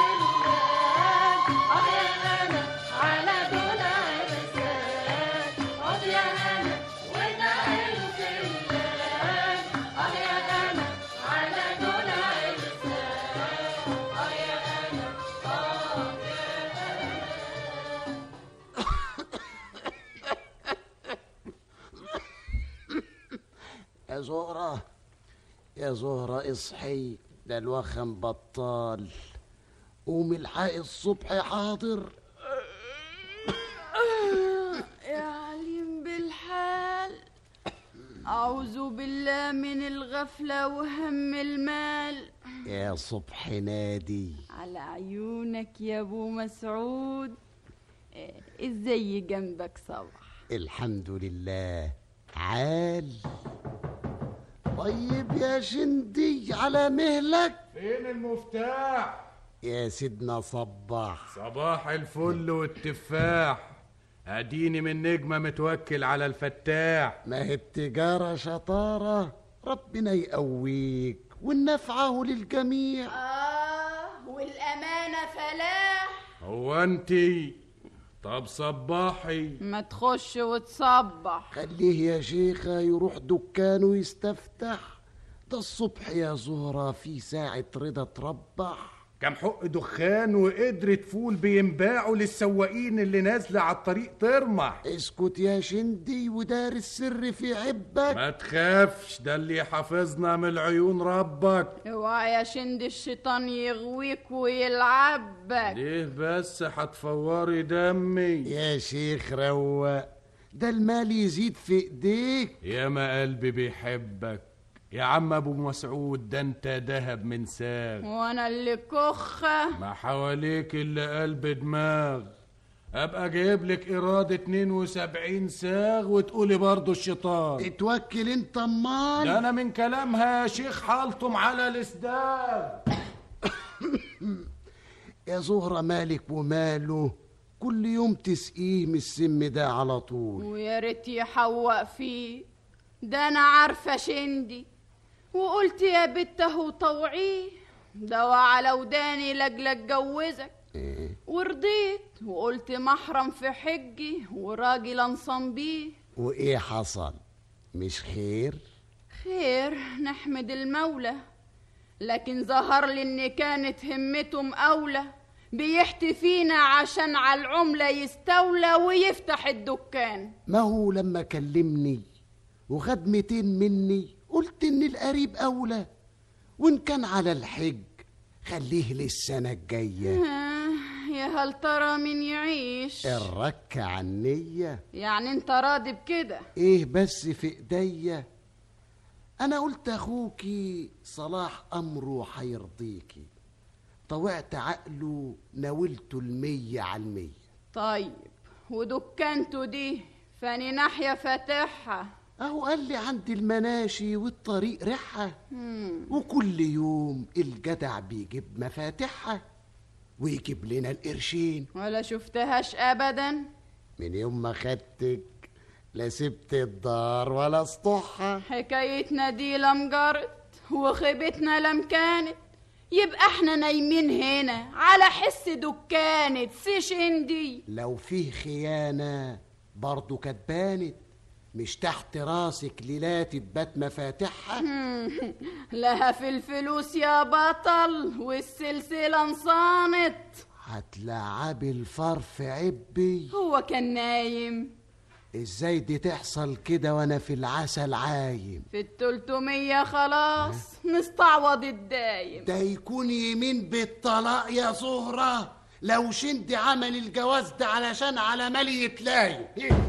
الخلان اه يا هنا على دول عرسان عود يا هنا وداعي الخلان اه يا هنا على دول عرسان اه يا هنا اه يا زهرة يا زهرة اصحي ده الوخم بطال قومي الحقي الصبح حاضر يا عليم بالحال أعوذ بالله من الغفلة وهم المال يا صبح نادي على عيونك يا أبو مسعود إيه، ازاي جنبك صبح الحمد لله عال طيب يا شندي على مهلك فين المفتاح يا سيدنا صباح صباح الفل والتفاح اديني من نجمة متوكل على الفتاح ما هي التجارة شطارة ربنا يقويك والنفعه للجميع آه والأمانة فلاح هو انتي طب صباحي ما تخش وتصبح خليه يا شيخة يروح دكانه يستفتح ده الصبح يا زهرة في ساعة رضا تربح كم حق دخان وقدرة فول بينباعوا للسواقين اللي نازلة على الطريق ترمح اسكت يا شندي ودار السر في عبك ما تخافش ده اللي حافظنا من العيون ربك اوعى يا شند الشيطان يغويك ويلعبك ليه بس هتفوري دمي يا شيخ روق ده المال يزيد في ايديك يا ما قلبي بيحبك يا عم ابو مسعود ده انت دهب من ساغ وانا اللي كخة ما حواليك الا قلب دماغ ابقى جايب لك ايراد 72 ساغ وتقولي برضو الشيطان اتوكل انت امال ده انا من كلامها يا شيخ حالتم على الاسداد يا زهرة مالك وماله كل يوم تسقيه من السم ده على طول ويا ريت يحوق فيه ده انا عارفه شندي وقلت يا بت اهو طوعيه دوا على وداني لاجل اتجوزك ورضيت وقلت محرم في حجي وراجل انصم بيه وايه حصل مش خير خير نحمد المولى لكن ظهر لي ان كانت همته مقاولة بيحتي فينا عشان على العملة يستولى ويفتح الدكان ما هو لما كلمني وخد 200 مني قلت ان القريب اولى وان كان على الحج خليه للسنة الجاية آه، يا هل ترى من يعيش الرك عنية يعني انت راضي بكده ايه بس في ايديا انا قلت اخوكي صلاح امره حيرضيكي طوعت عقله ناولته المية على المية طيب ودكانته دي فاني ناحية فاتحها اهو قال لي عندي المناشي والطريق ريحة وكل يوم الجدع بيجيب مفاتيحها ويجيب لنا القرشين ولا شفتهاش ابدا من يوم ما خدتك لا سبت الدار ولا سطحها حكايتنا دي لم جرت وخيبتنا لم كانت يبقى احنا نايمين هنا على حس دكانة سيشندي لو فيه خيانة برضو كانت بانت مش تحت راسك ليلات تبات مفاتيحها لها في الفلوس يا بطل والسلسلة انصانت هتلعبي الفار في عبي هو كان نايم ازاي دي تحصل كده وانا في العسل عايم في التلتمية خلاص نستعوض الدايم ده يكون يمين بالطلاق يا زهرة لو شندي عمل الجواز ده علشان على مالي يتلايم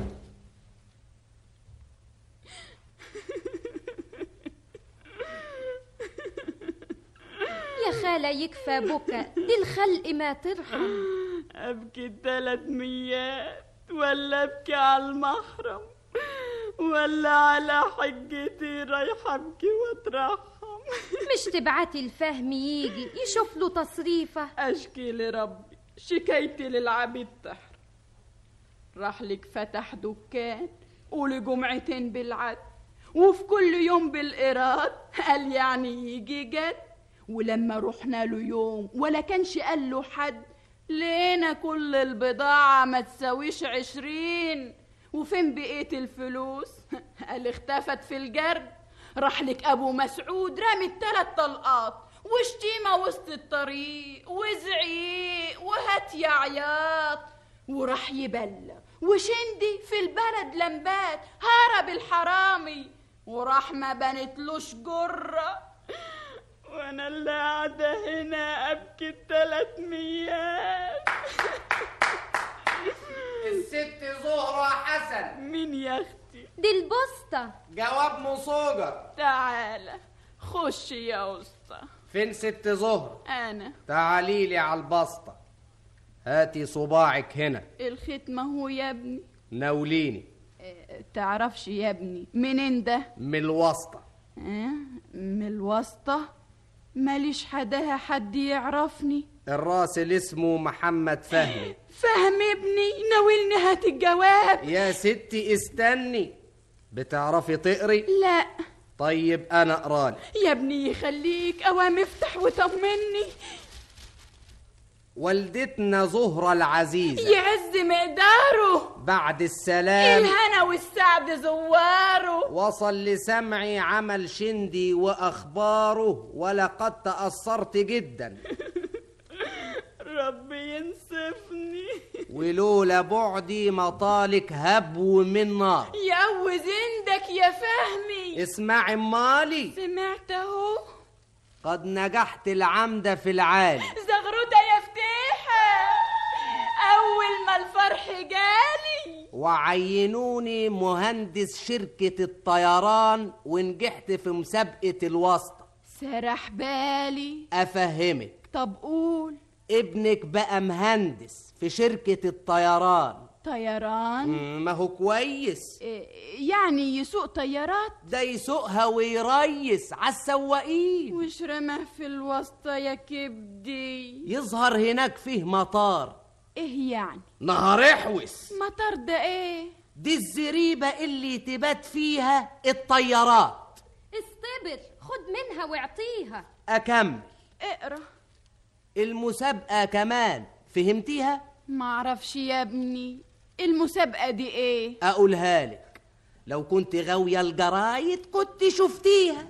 يا خالة يكفى بكى دي الخلق ما ترحم ابكي التلات ميات ولا ابكي على المحرم ولا على حجتي رايحة ابكي واترحم مش تبعتي الفهم يجي يشوف له تصريفة اشكي لربي شكايتي للعبيد تحر راح لك فتح دكان ولجمعتين بالعد وفي كل يوم بالإيراد قال يعني يجي جد ولما رحنا له يوم ولا كانش قال له حد لقينا كل البضاعة ما تساويش عشرين وفين بقيت الفلوس قال اختفت في الجرد راح لك ابو مسعود رامي التلات طلقات وشتيمة وسط الطريق وزعيق وهات يا عياط وراح يبلغ وشندي في البلد لمبات هرب الحرامي وراح ما بنتلوش جرة وانا اللي قاعدة هنا ابكي التلات ميات الست زهرة حسن مين يا اختي دي البسطة جواب مصوجة تعالى خش يا اسطى فين ست زهرة انا تعالي لي على البسطة هاتي صباعك هنا الختمة هو يا ابني ناوليني اه، تعرفش يا ابني منين ده من الوسطى اه؟ من الواسطة ماليش حداها حد يعرفني الراسل اسمه محمد فهمي فهم ابني ناولني هات الجواب يا ستي استني بتعرفي تقري لا طيب انا اقرالي يا ابني يخليك اوام افتح وطمني يا ستي استني بتعرفي تقري لا طيب انا اقرالي يا ابني يخليك اوام افتح وطمني يا ابني يخليك اوام افتح وطمني. والدتنا زهرة العزيزة يعز مقداره بعد السلام الهنا والسعد زواره وصل لسمعي عمل شندي وأخباره ولقد تأثرت جدا ربي ينصفني ولولا بعدي مطالك هبو من نار يقوز عندك يا فهمي اسمعي مالي سمعت اهو قد نجحت العمدة في العالي زغروطة يا فتيحة أول ما الفرح جالي وعينوني مهندس شركة الطيران ونجحت في مسابقة الواسطة سرح بالي أفهمك طب قول ابنك بقى مهندس في شركة الطيران طيران مم، ما هو كويس إيه، يعني يسوق طيارات ده يسوقها ويريس على السواقين وش رماه في الواسطة يا كبدي يظهر هناك فيه مطار ايه يعني نهار احوس مطار ده ايه دي الزريبة اللي تبات فيها الطيارات استبر خد منها واعطيها أكمل اقرا المسابقة كمان فهمتيها؟ معرفش يا ابني المسابقة دي ايه أقولها لك لو كنت غاوية الجرايد كنت شفتيها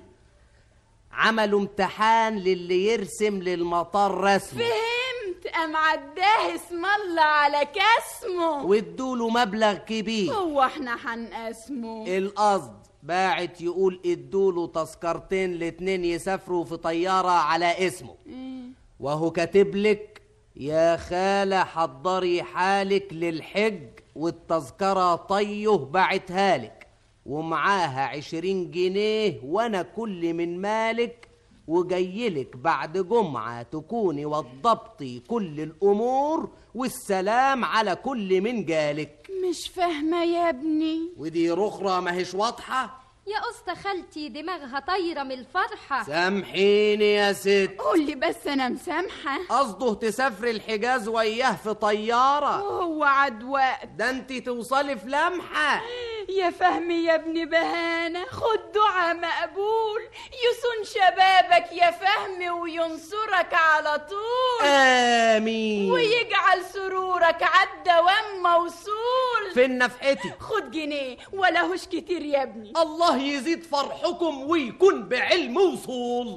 عملوا امتحان للي يرسم للمطار رسمه فهمت ام عداه اسم الله على كاسمه وادوله مبلغ كبير هو احنا هنقسمه القصد باعت يقول ادوله تذكرتين الاتنين يسافروا في طيارة على اسمه إيه. وهو كاتب لك يا خالة حضري حالك للحج والتذكرة طيه بعتها لك ومعاها عشرين جنيه وانا كل من مالك وجايلك بعد جمعة تكوني وضبطي كل الأمور والسلام على كل من جالك مش فاهمة يا ابني ودي رخرة ماهيش واضحة يا أستا خالتي دماغها طايرة من الفرحة سامحيني يا ست قول لي بس انا مسامحة قصده تسافري الحجاز وياه في طيارة وهو عد وقت ده انت توصلي في لمحة يا فهمي يا ابن بهانة خد دعاء مقبول يصون شبابك يا فهمي وينصرك على طول آمين ويجعل سرورك عالدوام موصول في نفحتي خد جنيه ولهوش كتير يا ابني الله يزيد فرحكم ويكون بعلم وصول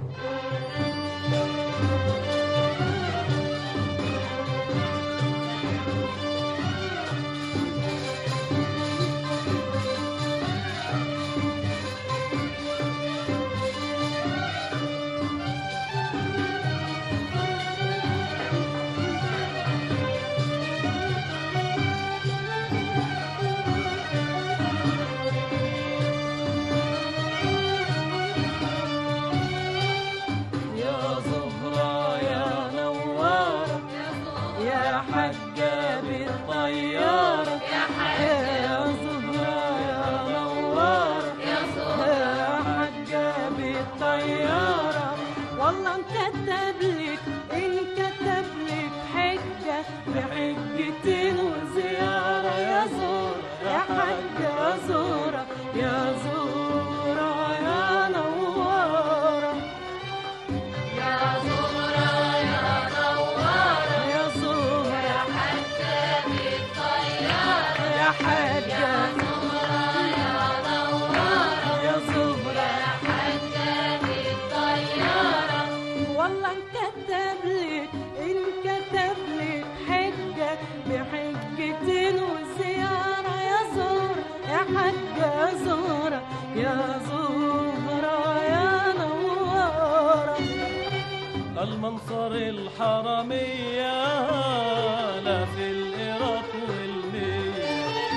يا زهرة يا نوارة يا حجة بالطيارة يا زهرة يا نوارة يا حجة بالطيارة والله انكتب لك انكتب لك حجة بحجتين وزيارة يا زهرة يا حجة زهرة يا زهرة يا نوارة يا زهرة يا نوارة يا زهرة يا حجة بالطيارة يا حجة زهرة يا نوارة يا زهرة يا حجة بالطيارة والله انكتب لك انكتب لك حجة بحجتين وزيارة يا زهرة يا حجة زهرة يا زهرة يا نوارة المنصر الحرمية لا في العراق والمية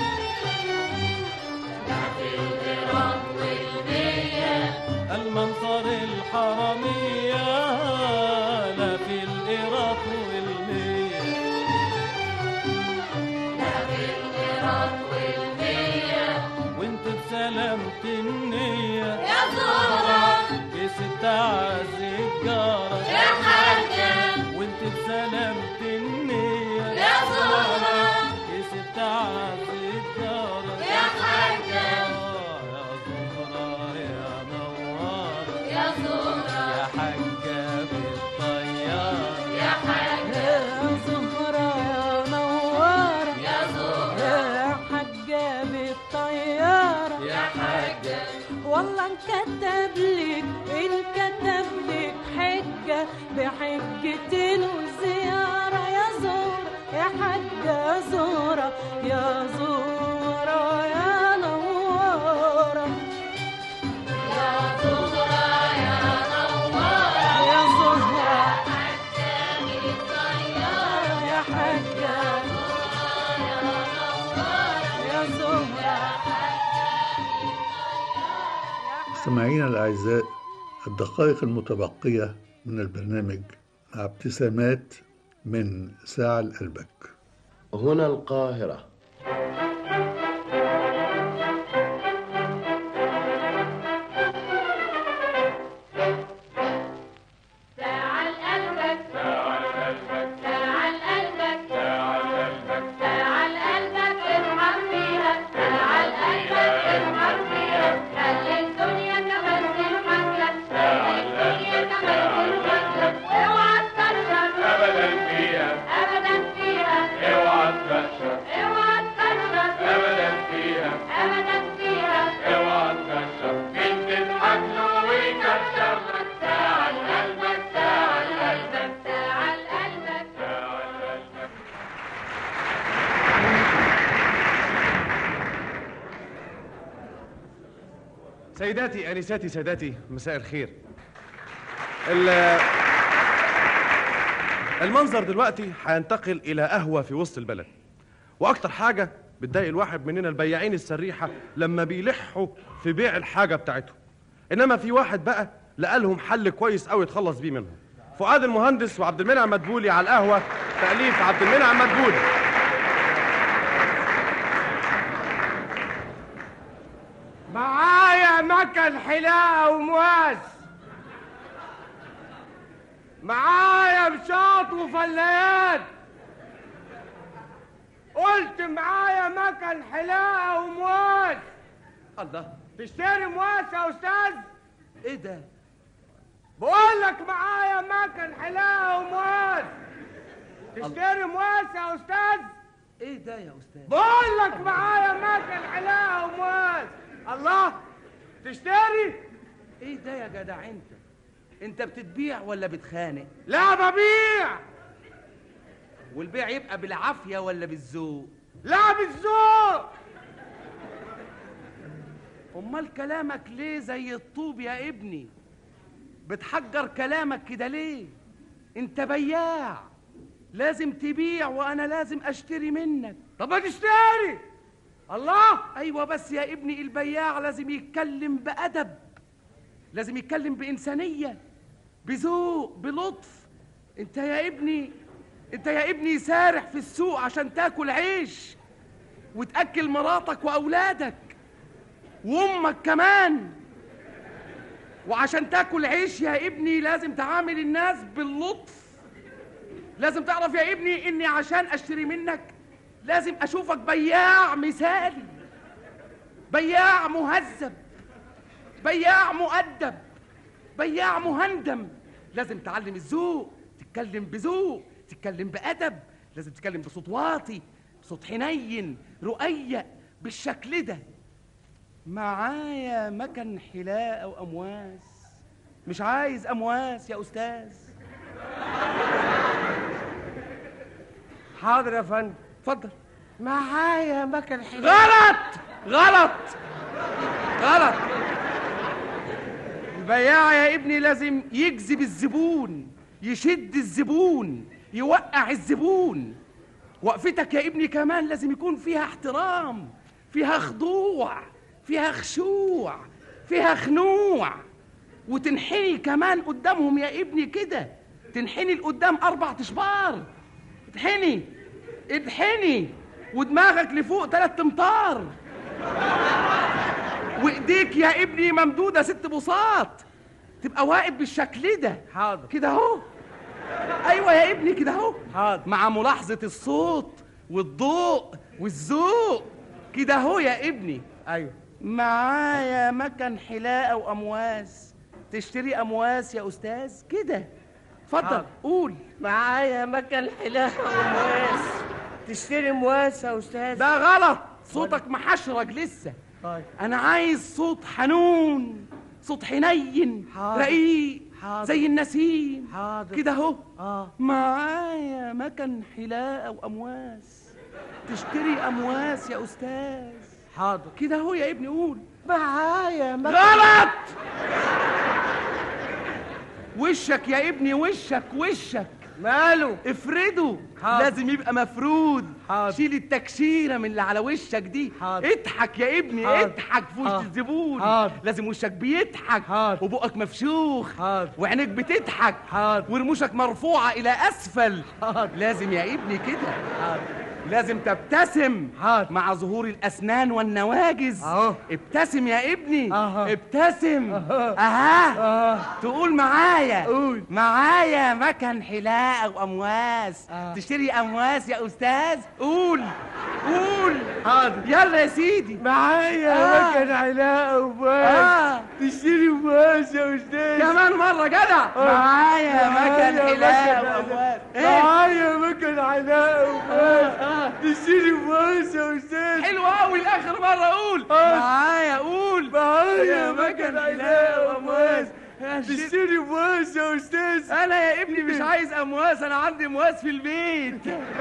لا في العراق والمية المنصر الحرمية لا في العراق والمية لا في العراق والمية وانت بسلامة النية يا زهرة في ست عزي الجارة يا حاجة وانت بسلامة النية يا زهرة في ست عزي الجارة يا حاجة يا زهرة يا نوارة يا زهرة يا حاجة بالطيارة يا حاجة والله انكتب لك انكتب لك حجة بحجتين وزيارة يا زورة يا حاجة زورة يا زورة يا نورة يا زورة يا نورة يا زهرة يا حاجة يا زهرة مستمعينا الأعزاء الدقائق المتبقية من البرنامج مع ابتسامات من ساعة لقلبك هنا القاهرة تعال قلبك تعال قلبك تعال قلبك تعال قلبك تعال قلبك ارحم فيها تعال قلبك ارحم فيها خلي الدنيا كمان تضحك لك خلي الدنيا كمان تضحك لك اوعى تكشر أبدا فيها ابدا فيها اوعى تكشر اوعى تكشر أبدا فيها ابدا فيها اوعى تكشر بنت تضحك له ويكشر لك تعال قلبك تعال قلبك تعال قلبك تعال قلبك سيداتي انساتي سادتي مساء الخير ال- المنظر دلوقتي هينتقل الى قهوه في وسط البلد واكتر حاجه بتضايق الواحد مننا البياعين السريحه لما بيلحوا في بيع الحاجه بتاعتهم انما في واحد بقى لقى لهم حل كويس قوي يتخلص بيه منهم فؤاد المهندس وعبد المنعم مدبولي على القهوه تاليف عبد المنعم مدبولي معايا مكن حلاقة ومواس معايا بساط وفلايات قلت معايا مكن حلاقة ومواس الله تشتري مواس يا استاذ ايه ده بقول لك معايا مكن حلاقة ومواس تشتري مواس يا استاذ ايه ده يا استاذ بقول لك معايا مكن حلاقة ومواس الله تشتري ايه ده يا جدع انت انت بتتبيع ولا بتخانق لا ببيع والبيع يبقى بالعافيه ولا بالذوق لا بالذوق امال كلامك ليه زي الطوب يا ابني بتحجر كلامك كده ليه انت بياع لازم تبيع وانا لازم اشتري منك طب ما تشتري الله ايوه بس يا ابني البياع لازم يتكلم بادب لازم يتكلم بانسانيه بذوق بلطف انت يا ابني انت يا ابني سارح في السوق عشان تاكل عيش وتاكل مراتك واولادك وامك كمان وعشان تاكل عيش يا ابني لازم تعامل الناس باللطف لازم تعرف يا ابني اني عشان اشتري منك لازم اشوفك بياع مثالي بياع مهذب بياع مؤدب بياع مهندم لازم تعلم الذوق تتكلم بذوق تتكلم بأدب لازم تتكلم بصوت واطي بصوت حنين رقيق بالشكل ده معايا مكن حلاقة وأمواس مش عايز أمواس يا أستاذ حاضر يا فندم اتفضل معايا مكن حلاقة غلط غلط غلط البياع يا ابني لازم يجذب الزبون يشد الزبون يوقع الزبون وقفتك يا ابني كمان لازم يكون فيها احترام فيها خضوع فيها خشوع فيها خنوع وتنحني كمان قدامهم يا ابني كده تنحني لقدام اربع اشبار اتحني اتحني ودماغك لفوق تلات امتار وايديك يا ابني ممدوده ست بساط تبقى واقف بالشكل ده حاضر كده اهو ايوه يا ابني كده اهو حاضر مع ملاحظه الصوت والضوء والذوق كده اهو يا ابني ايوه معايا مكن حلاقه وامواس تشتري امواس يا استاذ كده اتفضل حاضر. قول معايا مكن حلاقة ومواس تشتري مواس يا استاذ ده غلط صوتك محشرج لسه انا عايز صوت حنون صوت حنين حاضر. رقيق حاضر. زي النسيم حاضر. كده اهو اه معايا مكن حلاقه وامواس تشتري امواس يا استاذ حاضر كده اهو يا ابني قول معايا مكن غلط وشك يا ابني وشك وشك ماله افرده حاضر. لازم يبقى مفرود حاضر. شيل التكشيره من اللي على وشك دي حاضر. اضحك يا ابني حاضر. اضحك في وش حاضر. الزبون حاضر. لازم وشك بيضحك حاضر. وبقك مفشوخ حاضر. وعينيك بتضحك حاضر. ورموشك مرفوعه الى اسفل حاضر. لازم يا ابني كده حاضر. لازم تبتسم حاضر. مع ظهور الاسنان والنواجز أهو. ابتسم يا ابني أها. ابتسم أها. اها اه تقول معايا قول. معايا مكن حلاقه وامواس آه. تشتري امواس يا استاذ قول قول حاضر يلا يا سيدي معايا آه. مكن علاقة وباس آه. تشتري باس يا استاذ كمان مره جدع آه. معايا مكن معايا حلاقه مكن وامواس ايه معايا مكن علاقة وباس تشتري باس يا استاذ حلو قوي لاخر مره قول آه. معايا قول معايا مكن مكن حلاقه علاقة وامواس وباس تشتري باس يا استاذ انا يا ابني مش عايز امواس انا عندي امواس في البيت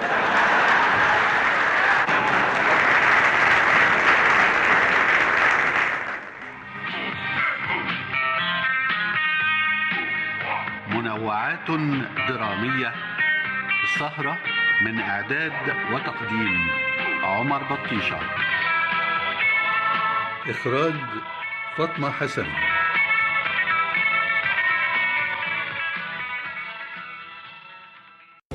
منوعات درامية السهرة من إعداد وتقديم عمر بطيشة إخراج فاطمة حسن